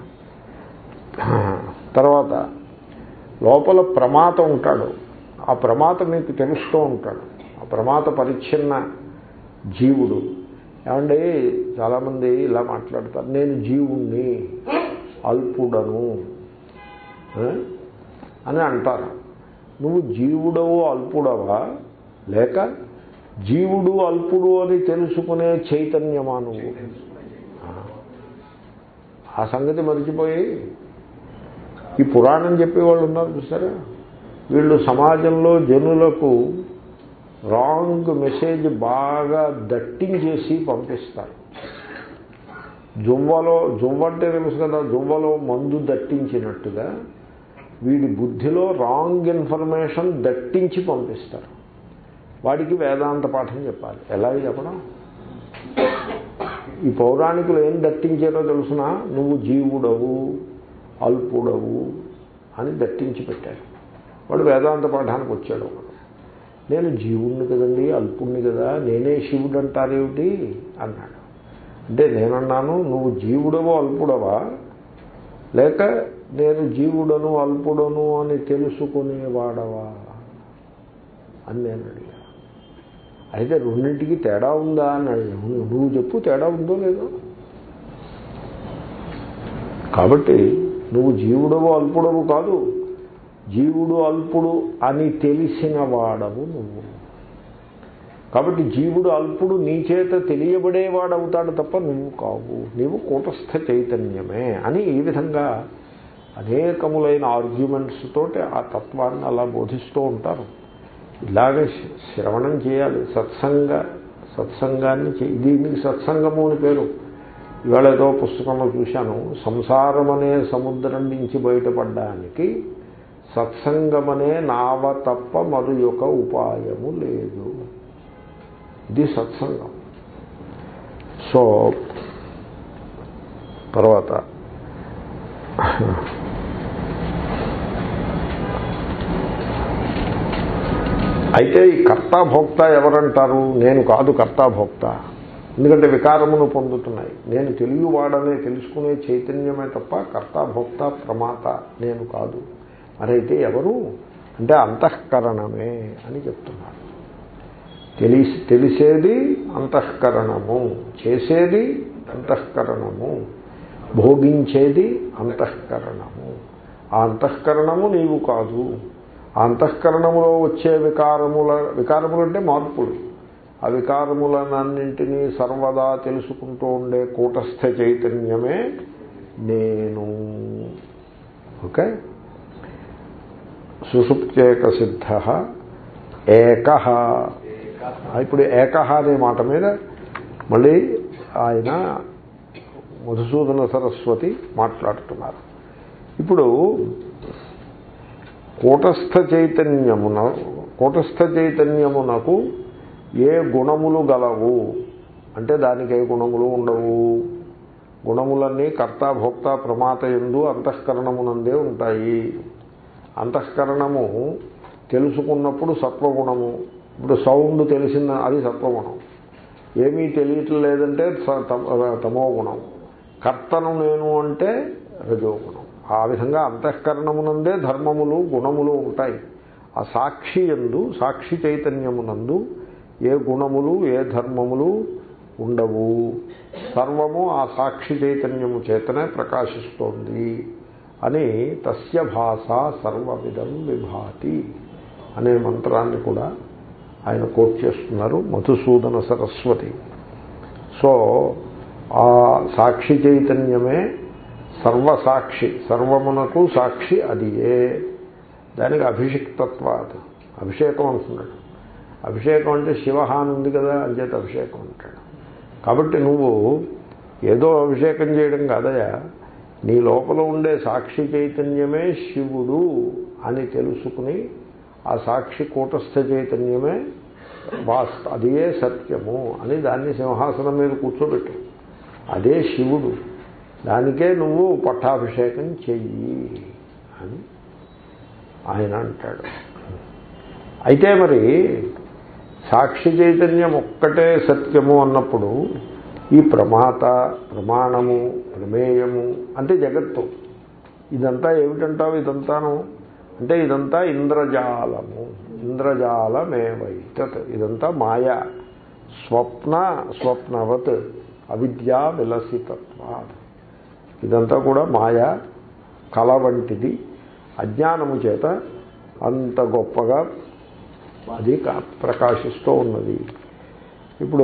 తర్వాత లోపల ప్రమాత ఉంటాడు ఆ ప్రమాత మీకు తెలుస్తూ ఉంటాడు ఆ ప్రమాత పరిచ్ఛిన్న జీవుడు ఏమండి చాలామంది ఇలా మాట్లాడతారు నేను జీవుణ్ణి అల్పుడను అని అంటారు నువ్వు జీవుడవు అల్పుడవా లేక జీవుడు అల్పుడు అని తెలుసుకునే చైతన్యమా నువ్వు ఆ సంగతి మరిచిపోయి ఈ పురాణం చెప్పేవాళ్ళు ఉన్నారు చూసారా వీళ్ళు సమాజంలో జనులకు రాంగ్ మెసేజ్ బాగా దట్టించేసి పంపిస్తారు జువ్వలో జువ్వ అంటే తెలుసు కదా జువ్వలో మందు దట్టించినట్టుగా వీడి బుద్ధిలో రాంగ్ ఇన్ఫర్మేషన్ దట్టించి పంపిస్తారు వాడికి వేదాంత పాఠం చెప్పాలి ఎలాగ చెప్పడం ఈ పౌరాణికులు ఏం దట్టించారో తెలుసిన నువ్వు జీవుడవు అల్పుడవు అని దట్టించి పెట్టారు వాడు వేదాంత పాఠానికి వచ్చాడు ఒకడు నేను జీవుణ్ణి కదండి అల్పుణ్ణి కదా నేనే శివుడు అంటారేమిటి అన్నాడు అంటే నేనన్నాను నువ్వు జీవుడవో అల్పుడవా లేక నేను జీవుడను అల్పుడను అని తెలుసుకునేవాడవా అని నేను అడిగా అయితే రెండింటికి తేడా ఉందా అని అడిగాను నువ్వు చెప్పు తేడా ఉందో లేదో కాబట్టి నువ్వు జీవుడవు అల్పుడవు కాదు జీవుడు అల్పుడు అని తెలిసిన వాడవు నువ్వు కాబట్టి జీవుడు అల్పుడు నీ చేత తెలియబడేవాడవుతాడు తప్ప నువ్వు కావు నీవు కూటస్థ చైతన్యమే అని ఈ విధంగా అనేకములైన ఆర్గ్యుమెంట్స్ తోటి ఆ తత్వాన్ని అలా బోధిస్తూ ఉంటారు ఇలాగ శ్రవణం చేయాలి సత్సంగ సత్సంగాన్ని చే- దీనికి సత్సంగము అని పేరు ఇవాళ ఏదో పుస్తకంలో చూశాను సంసారం అనే సముద్రం నుంచి బయటపడడానికి సత్సంగమనే నావ తప్ప మరి యొక్క ఉపాయము లేదు ఇది సత్సంగం సో తర్వాత అయితే ఈ కర్తాభోక్త ఎవరంటారు నేను కాదు కర్తాభోక్త ఎందుకంటే వికారమును పొందుతున్నాయి నేను తెలియవాడనే తెలుసుకునే చైతన్యమే తప్ప కర్తాభోక్త ప్రమాత నేను కాదు మరైతే ఎవరు అంటే అంతఃకరణమే అని చెప్తున్నారు తెలిసి తెలిసేది అంతఃకరణము చేసేది అంతఃకరణము భోగించేది అంతఃకరణము ఆ అంతఃకరణము నీవు కాదు ఆ అంతఃకరణములో వచ్చే వికారముల వికారములు అంటే మార్పులు ఆ వికారములనన్నింటినీ సర్వదా తెలుసుకుంటూ ఉండే కూటస్థ చైతన్యమే నేను ఓకే సుషుప్త్యేక సిద్ధ ఏక ఇప్పుడు ఏక అనే మాట మీద మళ్ళీ ఆయన మధుసూదన సరస్వతి మాట్లాడుతున్నారు ఇప్పుడు కూటస్థ చైతన్యమున కూటస్థ చైతన్యమునకు ఏ గుణములు గలవు అంటే దానికి ఏ గుణములు ఉండవు గుణములన్నీ కర్త భోక్త ప్రమాత ఎందు అంతఃకరణమునందే ఉంటాయి అంతఃకరణము తెలుసుకున్నప్పుడు సత్వగుణము ఇప్పుడు సౌండ్ తెలిసిన అది సత్వగుణం ఏమీ తెలియట్లేదంటే స- తమ- తమో గుణం కర్తను నేను అంటే రజోగుణం ఆ విధంగా అంతఃకరణమునందే ధర్మములు గుణములు ఉంటాయి ఆ సాక్షి ఎందు సాక్షి చైతన్యమునందు ఏ గుణములు ఏ ధర్మములు ఉండవు సర్వము ఆ సాక్షి చైతన్యము చేతనే ప్రకాశిస్తోంది అని తస్య భాష సర్వవిధం విభాతి అనే మంత్రాన్ని కూడా ఆయన కోట్ చేస్తున్నారు మధుసూదన సరస్వతి సో ఆ సాక్షి చైతన్యమే సర్వసాక్షి సర్వమునకు సాక్షి అది ఏ దానికి అభిషిక్తత్వాత్ అభిషేకం అంటున్నాడు అభిషేకం అంటే శివ అని ఉంది కదా అంచేత అభిషేకం అంటాడు కాబట్టి నువ్వు ఏదో అభిషేకం చేయడం కాదయా నీ లోపల ఉండే సాక్షి చైతన్యమే శివుడు అని తెలుసుకుని ఆ సాక్షి కూటస్థ చైతన్యమే వాస్త అదే సత్యము అని దాన్ని సింహాసనం మీద కూర్చోబెట్టు అదే శివుడు దానికే నువ్వు పట్టాభిషేకం చెయ్యి అని ఆయన అంటాడు అయితే మరి సాక్షి చైతన్యం ఒక్కటే సత్యము అన్నప్పుడు ఈ ప్రమాత ప్రమాణము ప్రమేయము అంటే జగత్తు ఇదంతా ఏమిటంటావు ఇదంతాను అంటే ఇదంతా ఇంద్రజాలము ఇంద్రజాలమేవైతత్ ఇదంతా మాయ స్వప్న స్వప్నవత్ అవిద్యా విలసితత్వ ఇదంతా కూడా మాయ కళ వంటిది అజ్ఞానము చేత అంత గొప్పగా అది కా- ప్రకాశిస్తూ ఉన్నది ఇప్పుడు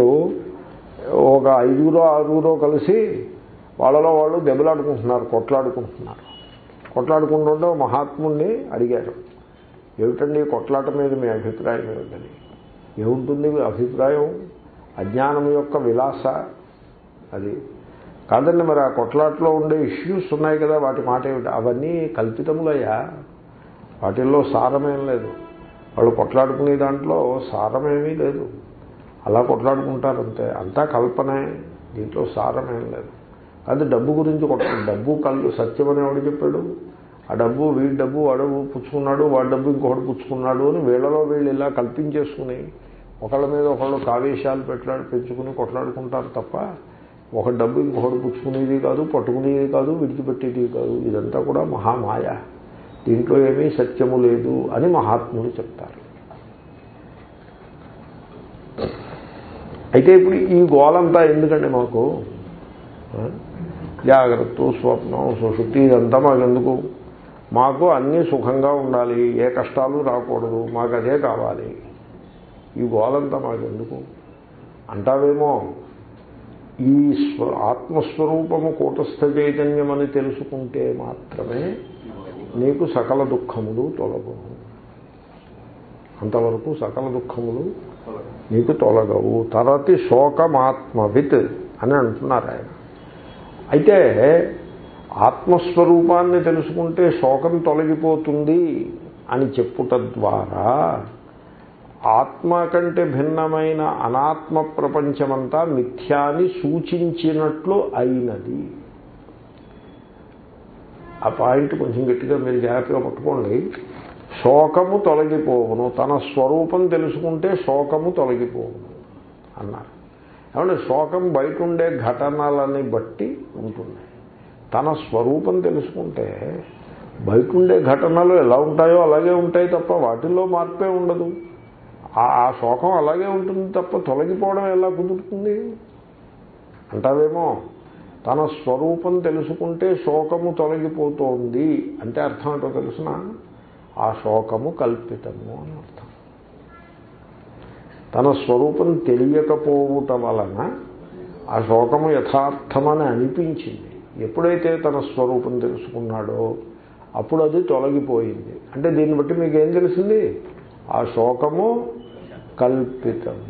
ఒక ఐదుగురో ఆరుగురో కలిసి వాళ్ళలో వాళ్ళు దెబ్బలాడుకుంటున్నారు కొట్లాడుకుంటున్నారు కొట్లాడుకుంటుంటే ఒక మహాత్ముడిని అడిగారు ఏమిటండి ఈ కొట్లాట మీద మీ అభిప్రాయం ఏమిటని ఏముంటుంది మీ అభిప్రాయం అజ్ఞానం యొక్క విలాస అది కాదండి మరి ఆ కొట్లాట్లో ఉండే ఇష్యూస్ ఉన్నాయి కదా వాటి మాట ఏమిటి అవన్నీ కల్పితములయ్యా వాటిల్లో సారమేం లేదు వాళ్ళు కొట్లాడుకునే దాంట్లో సారమేమీ లేదు అలా కొట్లాడుకుంటారంతే అంతా కల్పనే దీంట్లో సారమేం లేదు అది డబ్బు గురించి కొట్ట డబ్బు కల్ సత్యం అని ఎవడు చెప్పాడు ఆ డబ్బు వీడి డబ్బు వాడు పుచ్చుకున్నాడు వాడి డబ్బు ఇంకొకటి పుచ్చుకున్నాడు అని వీళ్ళలో వీళ్ళు ఇలా కల్పించేసుకుని ఒకళ్ళ మీద ఒకళ్ళు కావేశాలు పెట్టాడు పెంచుకుని కొట్లాడుకుంటారు తప్ప ఒక డబ్బు ఇంకొకటి పుచ్చుకునేది కాదు పట్టుకునేది కాదు విడిచిపెట్టేది కాదు ఇదంతా కూడా మహామాయ దీంట్లో ఏమీ సత్యము లేదు అని మహాత్ములు చెప్తారు అయితే ఇప్పుడు ఈ గోలంతా ఎందుకండి మాకు ఆ? జాగ్రత్త స్వప్నం సుశుద్ధి ఇదంతా మాకెందుకు మాకు అన్నీ సుఖంగా ఉండాలి ఏ కష్టాలు రాకూడదు మాకు అదే కావాలి ఈ గోలంతా మాకెందుకు అంటావేమో ఈ స్వ ఆత్మస్వరూపము కూటస్థ చైతన్యం అని తెలుసుకుంటే మాత్రమే నీకు సకల దుఃఖములు తొలగును అంతవరకు సకల దుఃఖములు నీకు తొలగవు తరతి శోకమాత్మవిత్ అని అంటున్నారు ఆయన అయితే ఆత్మస్వరూపాన్ని తెలుసుకుంటే శోకం తొలగిపోతుంది అని చెప్పుట ద్వారా ఆత్మ కంటే భిన్నమైన అనాత్మ ప్రపంచమంతా మిథ్యాని సూచించినట్లు అయినది ఆ పాయింట్ కొంచెం గట్టిగా మీరు జాగ్రత్తగా పట్టుకోండి శోకము తొలగిపోవును తన స్వరూపం తెలుసుకుంటే శోకము తొలగిపోవును అన్నారు ఏమంటే శోకం బయట ఉండే ఘటనలని బట్టి ఉంటుంది తన స్వరూపం తెలుసుకుంటే బయట ఉండే ఘటనలు ఎలా ఉంటాయో అలాగే ఉంటాయి తప్ప వాటిల్లో మార్పే ఉండదు ఆ ఆ శోకం అలాగే ఉంటుంది తప్ప తొలగిపోవడం ఎలా కుదురుతుంది అంటావేమో తన స్వరూపం తెలుసుకుంటే శోకము తొలగిపోతోంది అంటే అర్థం ఏంటో తెలుసిన ఆ శోకము కల్పితము అని అర్థం తన స్వరూపం తెలియకపోవుట వలన ఆ శోకము యథార్థమని అనిపించింది ఎప్పుడైతే తన స్వరూపం తెలుసుకున్నాడో అప్పుడు అది తొలగిపోయింది అంటే దీన్ని బట్టి మీకు ఏం తెలిసింది ఆ శోకము కల్పితము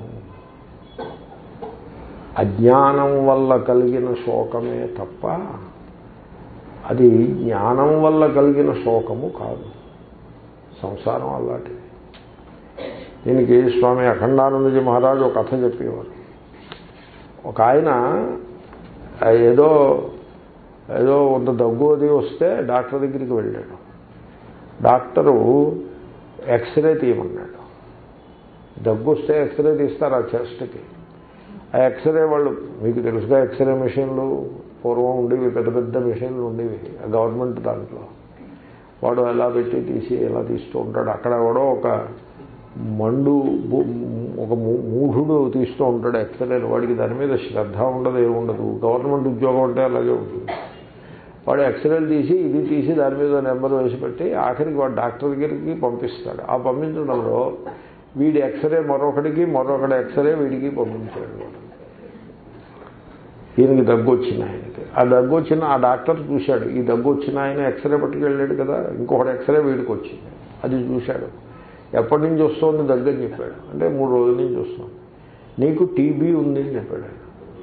అజ్ఞానం వల్ల కలిగిన శోకమే తప్ప అది జ్ఞానం వల్ల కలిగిన శోకము కాదు సంసారం అలాంటిది దీనికి స్వామి అఖండానందజీ మహారాజు ఒక కథ చెప్పేవారు ఒక ఆయన ఏదో ఏదో కొంత దగ్గు అది వస్తే డాక్టర్ దగ్గరికి వెళ్ళాడు డాక్టరు ఎక్స్రే తీయమన్నాడు దగ్గు వస్తే ఎక్స్రే తీస్తారు ఆ చెస్ట్కి ఆ ఎక్స్రే వాళ్ళు మీకు తెలుసుగా ఎక్స్రే మెషిన్లు పూర్వం ఉండేవి పెద్ద పెద్ద మెషిన్లు ఉండేవి ఆ గవర్నమెంట్ దాంట్లో వాడు ఎలా పెట్టి తీసి ఎలా తీస్తూ ఉంటాడు అక్కడ కూడా ఒక మండు బు- ఒక మూ- మూఢుడు తీస్తూ ఉంటాడు ఎక్స్రేలు వాడికి దాని మీద శ్రద్ధ ఉండదు ఏముండదు గవర్నమెంట్ ఉద్యోగం అంటే అలాగే ఉంటుంది వాడు ఎక్స్రేలు తీసి ఇది తీసి దాని మీద నెంబర్ వేసి పెట్టి ఆఖరికి వాడు డాక్టర్ దగ్గరికి పంపిస్తాడు ఆ పంపించడంలో వీడి ఎక్స్రే మరొకడికి మరొకటి ఎక్స్రే వీడికి పంపించాడు వాడు ఈయనకి దగ్గు వచ్చింది ఆయనకి ఆ దగ్గు వచ్చిన ఆ డాక్టర్ చూశాడు ఈ దగ్గు వచ్చిన ఆయన ఎక్స్రే పట్టుకెళ్ళాడు కదా ఇంకొకటి ఎక్స్రే వీడికి వచ్చింది అది చూశాడు ఎప్పటి నుంచి వస్తుంది దగ్గు అని చెప్పాడు అంటే మూడు రోజుల నుంచి వస్తుంది నీకు టీబీ ఉంది అని చెప్పాడు ఆయన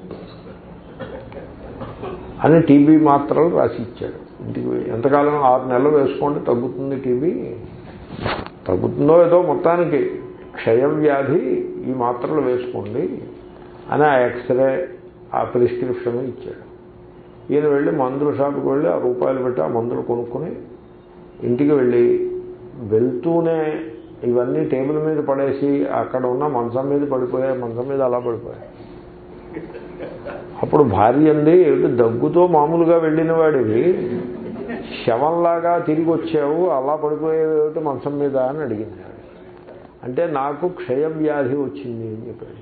అని టీబీ మాత్రలు రాసి ఇచ్చాడు ఇంటికి పోయి, ఎంతకాలం ఆరు నెలలు వేసుకోండి తగ్గుతుంది టీబీ తగ్గుతుందో ఏదో మొత్తానికి క్షయం వ్యాధి ఈ మాత్రలు వేసుకోండి అని ఆ ఎక్స్రే ఆ ప్రిస్క్రిప్షన్ ఇచ్చాడు ఈయన వెళ్ళి మందుల షాప్కి వెళ్ళి ఆ రూపాయలు పెట్టి ఆ మందులు కొనుక్కొని ఇంటికి వెళ్ళి వెళ్తూనే ఇవన్నీ టేబుల్ మీద పడేసి అక్కడ ఉన్న మంచం మీద పడిపోయాయి మంచం మీద అలా పడిపోయాయి అప్పుడు భార్య అంది "ఏమిటి దగ్గుతో మామూలుగా వెళ్ళిన వాడివి శవంలాగా తిరిగి వచ్చావు అలా పడిపోయేవి మంచం మీద అని అడిగింది ఆవిడ. అంటే నాకు క్షయ వ్యాధి వచ్చింది అని చెప్పాడు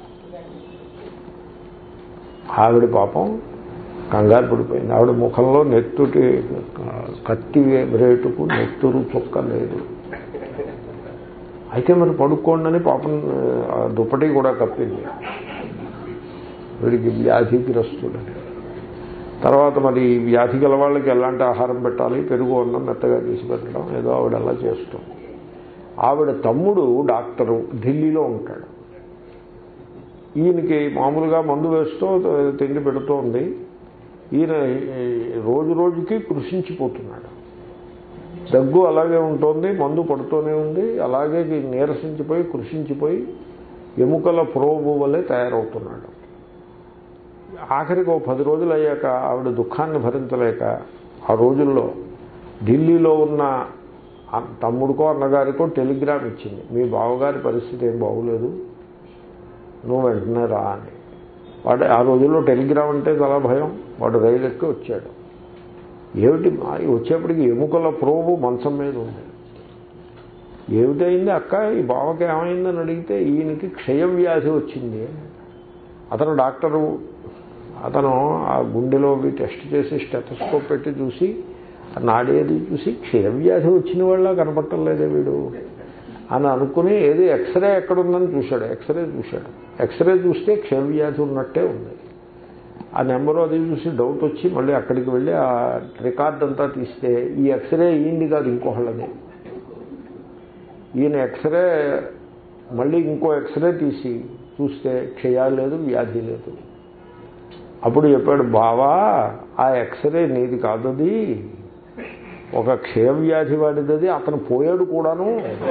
ఆవిడ పాపం కంగారు పడిపోయింది ఆవిడ ముఖంలో నెత్తుటి కత్తి రేటుకు నెత్తురు చుక్క లేదు అయితే మరి పడుకోండి అని పాపం ఆ దుప్పటి కూడా కప్పింది వీడికి వ్యాధిగ్రస్తుడని తర్వాత మరి ఈ వ్యాధి గల వాళ్ళకి ఎలాంటి ఆహారం పెట్టాలి పెరుగు అన్నం మెత్తగా తీసి పెట్టడం ఏదో ఆవిడ అలా చేస్తాం ఆవిడ తమ్ముడు డాక్టరు ఢిల్లీలో ఉంటాడు ఈయనకి మామూలుగా మందు వేస్తూ తిండి పెడుతోంది ఈయన ఈ, రోజు రోజుకి కృషించిపోతున్నాడు దగ్గు అలాగే ఉంటుంది మందు పడుతూనే ఉంది అలాగే నీరసించిపోయి కృషించిపోయి ఎముకల ప్రోబు వల్లే తయారవుతున్నాడు ఆఖరికి ఓ పది రోజులు అయ్యాక ఆవిడ దుఃఖాన్ని భరించలేక ఆ రోజుల్లో ఢిల్లీలో ఉన్న ఆ తమ్ముడికో అన్నగారికో టెలిగ్రామ్ ఇచ్చింది మీ బావగారి పరిస్థితి ఏం బాగోలేదు నువ్వు వెంటనే రా అని వాడు ఆ రోజుల్లో టెలిగ్రామ్ అంటే చాలా భయం వాడు రైలు ఎక్కి వచ్చాడు ఏమిటి మా- వచ్చేప్పటికి ఎముకల ప్రోబు మంచం మీద ఉంది ఏమిటైంది అక్క ఈ బావకి ఏమైందని అడిగితే ఈయనకి క్షయ వ్యాధి వచ్చింది అతను డాక్టరు అతను ఆ గుండెలో అవి టెస్ట్ చేసి స్టెథోస్కోప్ పెట్టి చూసి ఆ నాడేది చూసి క్షయవ్యాధి వచ్చిన వాళ్ళ కనపట్టలేదే వీడు అని అనుకుని ఏది ఎక్స్రే ఎక్కడుందని చూశాడు ఎక్స్రే చూశాడు ఎక్స్రే చూస్తే క్షయవ్యాధి ఉన్నట్టే ఉంది ఆ నెంబరు అది చూసి డౌట్ వచ్చి మళ్ళీ అక్కడికి వెళ్ళి ఆ రికార్డ్ అంతా తీస్తే ఈ ఎక్స్రే ఈంది కాదు ఇంకోళ్ళది ఈయన ఎక్స్రే మళ్ళీ ఇంకో ఎక్స్రే తీసి చూస్తే క్షయాలు లేదు వ్యాధి లేదు అప్పుడు చెప్పాడు బావా ఆ ఎక్స్రే నీది కాదది ఒక క్షయవ్యాధి వాడిది అతను పోయాడు కూడాను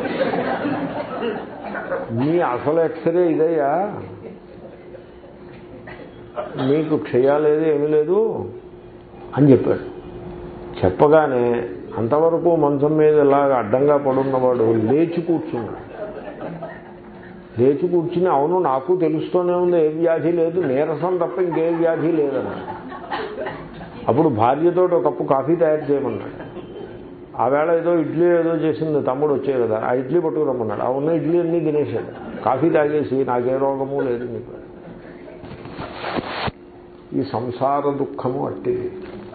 నీ అసలు ఎక్స్రే ఇదయ్యా నీకు క్షయాలేదు ఏమీ లేదు అని చెప్పాడు చెప్పగానే అంతవరకు మంచం మీద ఇలాగ అడ్డంగా పడున్నవాడు లేచి కూర్చున్నాడు లేచి కూర్చుని అవును నాకు తెలుస్తూనే ఉంది ఏ వ్యాధి లేదు నీరసం తప్ప ఇంకే వ్యాధి లేదన్నాడు అప్పుడు భార్యతో ఒక కప్పు కాఫీ తయారు చేయమన్నాడు ఆ వేళ ఏదో ఇడ్లీ ఏదో చేసింది తమ్ముడు వచ్చే కదా ఆ ఇడ్లీ పట్టుకురమ్మన్నాడు ఆ ఉన్న ఇడ్లీ అన్నీ తినేసాడు కాఫీ తాగేసి నాకే రోగము లేదు నీకు ఈ సంసార దుఃఖము అట్టిది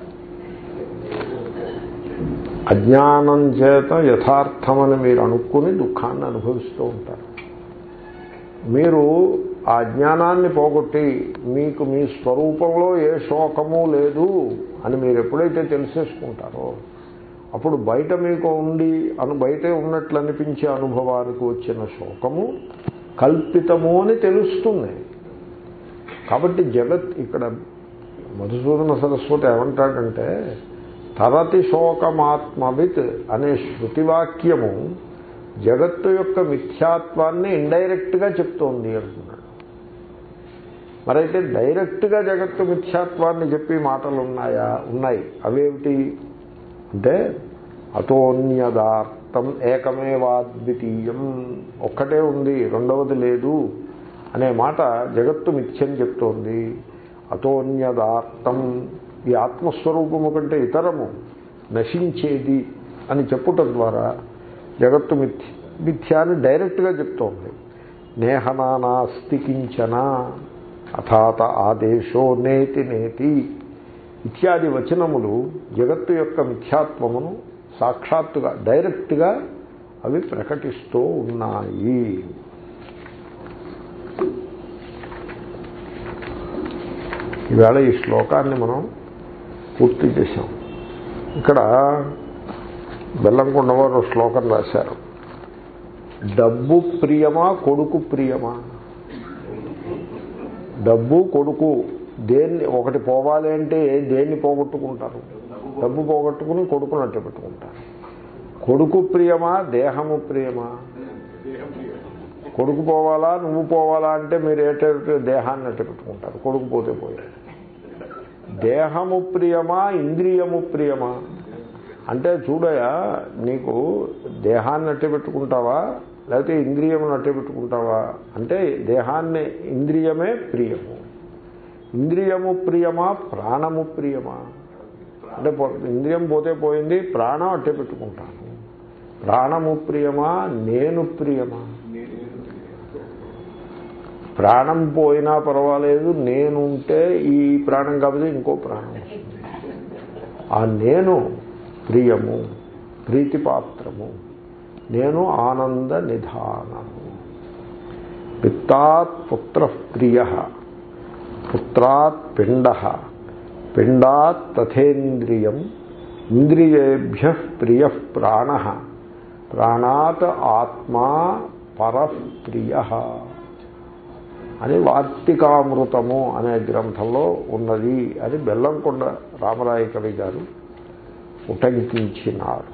అజ్ఞానం చేత యథార్థమని మీరు అనుకుని దుఃఖాన్ని అనుభవిస్తూ ఉంటారు మీరు ఆ జ్ఞానాన్ని పోగొట్టి మీకు మీ స్వరూపంలో ఏ శోకము లేదు అని మీరు ఎప్పుడైతే తెలిసేసుకుంటారో అప్పుడు బయట మీకు ఉండి అను బయటే ఉన్నట్లు అనిపించే అనుభవానికి వచ్చిన శోకము కల్పితము అని తెలుస్తుంది కాబట్టి జగత్ ఇక్కడ మధుసూదన సరస్వతి ఏమంటాడంటే తరతి శోకమాత్మవిత్ అనే శృతివాక్యము జగత్తు యొక్క మిథ్యాత్వాన్ని ఇండైరెక్ట్గా చెప్తోంది అంటున్నాడు మరైతే డైరెక్ట్గా జగత్తు మిథ్యాత్వాన్ని చెప్పి మాటలు ఉన్నాయా ఉన్నాయి అవేమిటి అంటే అతోన్యదార్థం ఏకమేవాద్వితీయం ఒక్కటే ఉంది రెండవది లేదు అనే మాట జగత్తు మిథ్యం చెప్తోంది అతోన్యదార్థం ఈ ఆత్మస్వరూపము కంటే ఇతరము నశించేది అని చెప్పుట ద్వారా జగత్తు మిథ్య మిథ్యాన్ని డైరెక్ట్గా చెప్తోంది నేహనానాస్తి కించన అథాత ఆదేశో నేతి నేతి ఇత్యాది వచనములు జగత్తు యొక్క మిథ్యాత్వమును సాక్షాత్తుగా డైరెక్ట్గా అవి ప్రకటిస్తూ ఉన్నాయి ఈవేళ ఈ శ్లోకాన్ని మనం పూర్తి చేశాం ఇక్కడ బెల్లంకొండ వారు శ్లోకం రాశారు డబ్బు ప్రియమా కొడుకు ప్రియమా డబ్బు కొడుకు దేన్ని ఒకటి పోవాలి అంటే దేన్ని పోగొట్టుకుంటారు డబ్బు పోగొట్టుకుని కొడుకుని అట్టు పెట్టుకుంటారు కొడుకు ప్రియమా దేహము ప్రియమా కొడుకు పోవాలా నువ్వు పోవాలా అంటే మీరు ఏటే దేహాన్ని అట్టు పెట్టుకుంటారు కొడుకు పోతే పోయాడు దేహము ప్రియమా ఇంద్రియము ప్రియమా అంటే చూడయా నీకు దేహాన్ని అట్టే పెట్టుకుంటావా లేకపోతే ఇంద్రియమును అట్టే పెట్టుకుంటావా అంటే దేహాన్ని ఇంద్రియమే ప్రియము ఇంద్రియము ప్రియమా ప్రాణము ప్రియమా అంటే పో- ఇంద్రియం పోతే పోయింది ప్రాణం అట్టే పెట్టుకుంటాను ప్రాణము ప్రియమా నేను ప్రియమా ప్రాణం పోయినా పర్వాలేదు నేను ఉంటే ఈ ప్రాణం కాకపోతే ఇంకో ప్రాణం వస్తుంది ఆ నేను ప్రియము ప్రీతిపాత్రము నేను ఆనంద నిధానము పిత్తాత్ పుత్ర ప్రియ పుత్రాత్ పిండ పిండాత్ తథేంద్రియం ఇంద్రియేభ్య ప్రియ ప్రాణ ప్రాణాత్ ఆత్మా పరప్రియ అని వార్తికామృతము అనే గ్రంథంలో ఉన్నది అని బెల్లంకొండ రామరాయ కవి గారు ఉటంకించినారు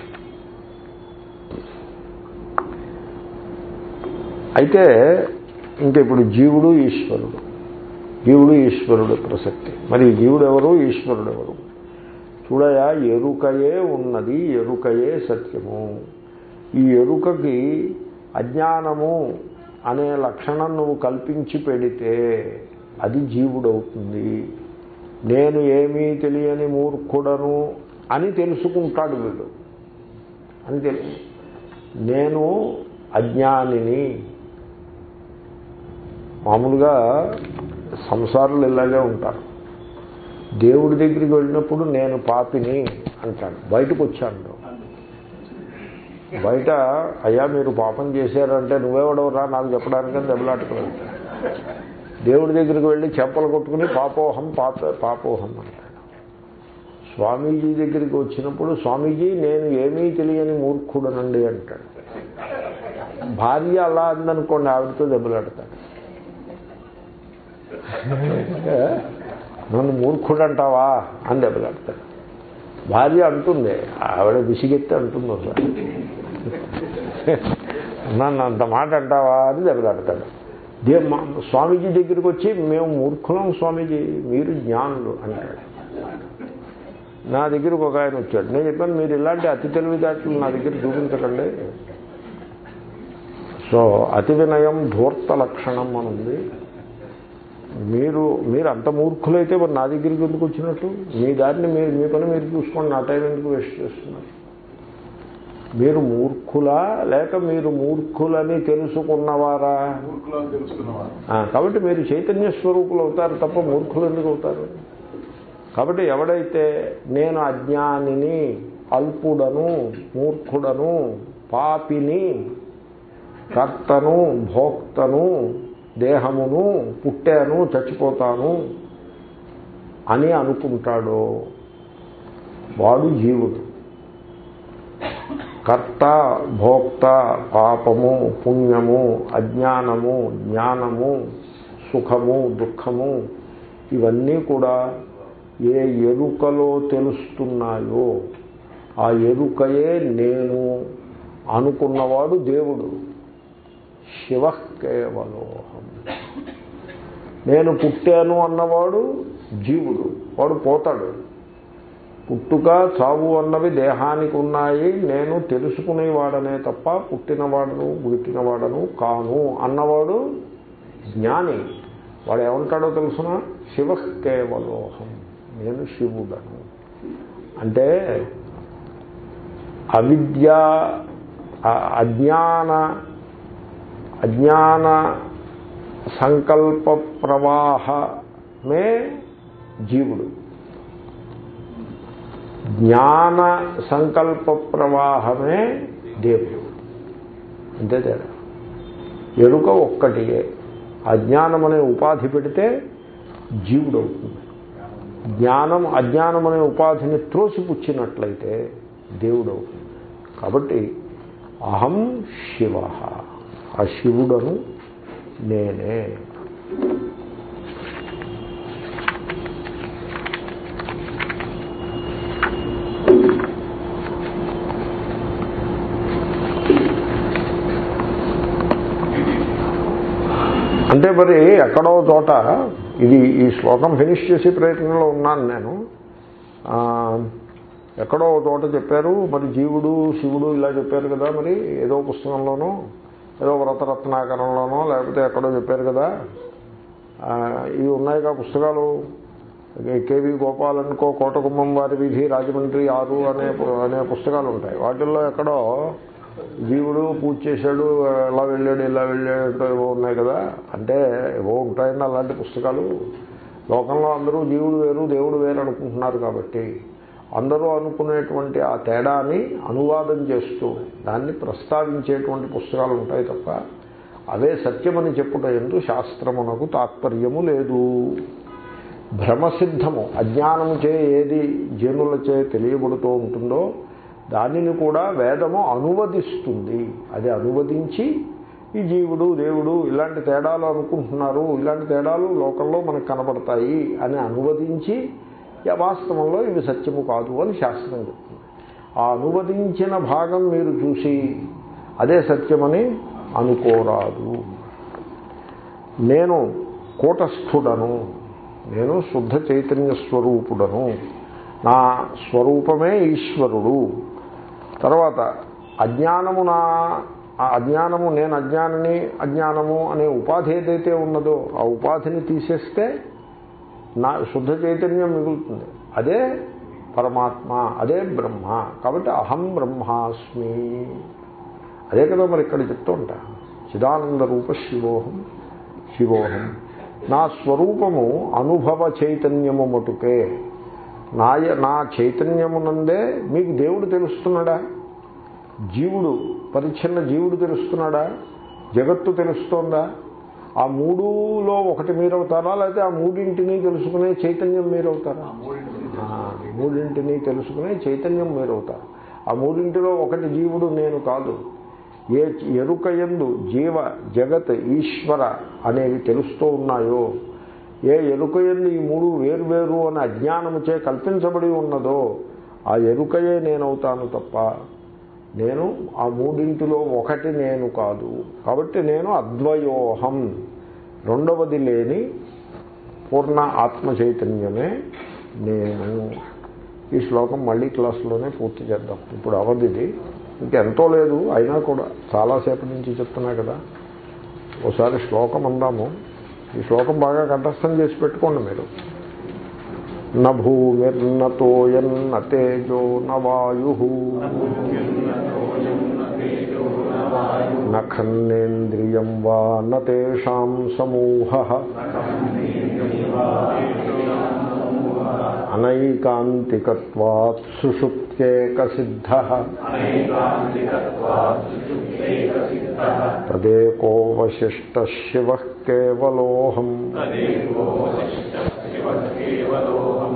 అయితే ఇంక ఇప్పుడు జీవుడు ఈశ్వరుడు జీవుడు ఈశ్వరుడు ప్రసక్తి మరి జీవుడు ఎవరు ఈశ్వరుడు ఎవరు చూడయా ఎరుకయే ఉన్నది ఎరుకయే సత్యము ఈ ఎరుకకి అజ్ఞానము అనే లక్షణం నువ్వు కల్పించి పెడితే అది జీవుడవుతుంది నేను ఏమీ తెలియని మూర్ఖుడను అని తెలుసుకుంటాడు వీడు అని తెలుసు నేను అజ్ఞానిని మామూలుగా సంసారులు ఇలాగే ఉంటారు దేవుడి దగ్గరికి వెళ్ళినప్పుడు నేను పాపిని అంటాడు బయటకు వచ్చాడు బయట అయ్యా మీరు పాపం చేశారంటే నువ్వెవడవరా నాకు చెప్పడానికని దెబ్బలాటకు వెళ్తాడు దేవుడి దగ్గరికి వెళ్ళి చెంపలు కొట్టుకుని పాపోహం పాప పాపోహం అంటాడు స్వామీజీ దగ్గరికి వచ్చినప్పుడు స్వామీజీ నేను ఏమీ తెలియని మూర్ఖుడనండి అంటాడు భార్య అలా అందనుకోండి ఆవిడతో దెబ్బలాడతాడు నన్ను మూర్ఖుడు అంటావా అని దెబ్బలాడతాడు భార్య అంటుంది ఆవిడ విసిగెత్తి అంటుంది ఒకసారి నన్ను అంత మాట అంటావా అని దెబ్బలాడతాడు దే మా- స్వామీజీ దగ్గరికి వచ్చి మేము మూర్ఖులం స్వామీజీ మీరు జ్ఞానులు అంటాడు నా దగ్గరకు ఒక ఆయన వచ్చాడు నేను చెప్పాను మీరు ఇలాంటి అతి తెలివితేటలు నా దగ్గర చూపించకండి సో అతి వినయం ధూర్త లక్షణం అని ఉంది మీరు మీరు అంత మూర్ఖులైతే మరి నా దగ్గరికి ఎందుకు వచ్చినట్టు మీ దారిని మీరు మీ పని మీరు చూసుకోండి నా టైం ఎందుకు వేస్ట్ చేస్తున్నారు మీరు మూర్ఖులా లేక మీరు మూర్ఖులని తెలుసుకున్నవారా మూర్ఖులను తెలుసుకున్నవారు ఆ, కాబట్టి మీరు చైతన్య స్వరూపులు అవుతారు తప్ప మూర్ఖులు ఎందుకు అవుతారు కాబట్టి ఎవడైతే నేను అజ్ఞానిని అల్పుడను మూర్ఖుడను పాపిని కర్తను భోక్తను దేహమును పుట్టాను చచ్చిపోతాను అని అనుకుంటాడో వాడు జీవుడు కర్త భోక్త పాపము పుణ్యము అజ్ఞానము జ్ఞానము సుఖము దుఃఖము ఇవన్నీ కూడా ఏ ఎరుకలో తెలుస్తున్నాయో ఆ ఎరుకయే నేను అనుకున్నవాడు దేవుడు శివ కేవలోహం నేను పుట్టాను అన్నవాడు జీవుడు వాడు పోతాడు పుట్టుక చావు అన్నవి దేహానికి ఉన్నాయి నేను తెలుసుకునేవాడనే తప్ప పుట్టినవాడను పుట్టినవాడను కాను అన్నవాడు జ్ఞాని వాడు ఏమంటాడో తెలుసిన శివ కేవలోహం నేను శివుడను అంటే అవిద్య అ- అజ్ఞాన అజ్ఞాన సంకల్ప ప్రవాహమే జీవుడు జ్ఞాన సంకల్ప ప్రవాహమే దేవుడు అంతే తేడా ఎరుక ఒక్కటియే అజ్ఞానం అనే ఉపాధి పెడితే జీవుడు అవుతుంది జ్ఞానం అజ్ఞానం అనే ఉపాధిని త్రోసిపుచ్చినట్లయితే దేవుడు అవుతుంది కాబట్టి అహం శివ ఆ శివుడను నేనే అంటే మరి ఎక్కడో చోట ఇది ఈ శ్లోకం ఫినిష్ చేసే ప్రయత్నంలో ఉన్నాను నేను ఆ, ఎక్కడో ఒక చోట చెప్పారు మరి జీవుడు శివుడు ఇలా చెప్పారు కదా మరి ఏదో పుస్తకంలోనో ఏదో వ్రతరత్నాకరంలోనో లేకపోతే ఎక్కడో చెప్పారు కదా ఆ, ఇవి ఉన్నాయిగా పుస్తకాలు కేవీ గోపాలన్కో కోటకుమ్మం వారి విధి రాజమండ్రి ఆరు అనే పు- అనే పుస్తకాలు ఉంటాయి వాటిల్లో ఎక్కడో జీవుడు పూజ చేశాడు ఎలా వెళ్ళాడు ఇలా వెళ్ళాడు ఏవో ఉన్నాయి కదా అంటే ఏవో ఉంటాయండి అలాంటి పుస్తకాలు లోకంలో అందరూ జీవుడు వేరు దేవుడు వేరు అనుకుంటున్నారు కాబట్టి అందరూ అనుకునేటువంటి ఆ తేడాని అనువాదం చేస్తూ దాన్ని ప్రస్తావించేటువంటి పుస్తకాలు ఉంటాయి తప్ప అవే సత్యమని చెప్పుట ఎందు శాస్త్రమునకు తాత్పర్యము లేదు భ్రమసిద్ధము అజ్ఞానము చే ఏది జనులచే తెలియబడుతూ ఉంటుందో దానిని కూడా వేదము అనువదిస్తుంది అది అనువదించి ఈ జీవుడు దేవుడు ఇలాంటి తేడాలు అనుకుంటున్నారు ఇలాంటి తేడాలు లోకంలో మనకు కనబడతాయి అని అనువదించి "యా, వాస్తవంలో ఇవి సత్యము కాదు అని శాస్త్రం చెప్తుంది ఆ అనువదించిన భాగం మీరు చూసి అదే సత్యమని అనుకోరాదు నేను కూటస్థుడను నేను శుద్ధ చైతన్య స్వరూపుడను నా స్వరూపమే ఈశ్వరుడు తర్వాత అజ్ఞానము నా ఆ అజ్ఞానము నేను అజ్ఞానిని అజ్ఞానము అనే ఉపాధి ఏదైతే ఉన్నదో ఆ ఉపాధిని తీసేస్తే నా శుద్ధ చైతన్యం మిగులుతుంది అదే పరమాత్మ అదే బ్రహ్మ కాబట్టి అహం బ్రహ్మాస్మి అదే కదా మరి ఇక్కడ చెప్తూ ఉంటా చిదానంద రూప శివోహం శివోహం నా స్వరూపము అనుభవ చైతన్యము మటుకే నాయ నా చైతన్యమునందే మీకు దేవుడు తెలుస్తున్నాడా జీవుడు పరిచ్ఛిన్న జీవుడు తెలుస్తున్నాడా జగత్తు తెలుస్తోందా ఆ మూడులో ఒకటి మీరవుతారా లేకపోతే ఆ మూడింటిని తెలుసుకునే చైతన్యం మీరవుతారా ఆ, మూడింటిని తెలుసుకునే చైతన్యం మీరవుతారు ఆ మూడింటిలో ఒకటి జీవుడు నేను కాదు ఏ ఎరుకయందు జీవ జగత్ ఈశ్వర అనేవి తెలుస్తూ ఉన్నాయో ఏ ఎరుకయందు ఈ మూడు వేర్వేరు అని అజ్ఞానముచే కల్పించబడి ఉన్నదో ఆ ఎరుకయే నేనవుతాను తప్ప నేను ఆ మూడింటిలో ఒకటి నేను కాదు కాబట్టి నేను అద్వయోహం రెండవది లేని పూర్ణ ఆత్మ చైతన్యమే నేను ఈ శ్లోకం మళ్ళీ క్లాసులోనే పూర్తి చేద్దాం ఇప్పుడు అవధిది ఇంకెంతో లేదు అయినా కూడా చాలాసేపటి నుంచి చెప్తున్నా కదా ఒకసారి శ్లోకం అందాము ఈ శ్లోకం బాగా కంఠస్థం చేసి పెట్టుకోండి మీరు న భూమిర్నతోయన్న తేజో నవాయు నఖన్నేంద్రియం వా నేషాం సమూహ అనైకాంతికత్వాత్ సుషుప్త్యేక సిద్ధ తదేకోవశిష్ట శివ కేవలోహం కేవలోహం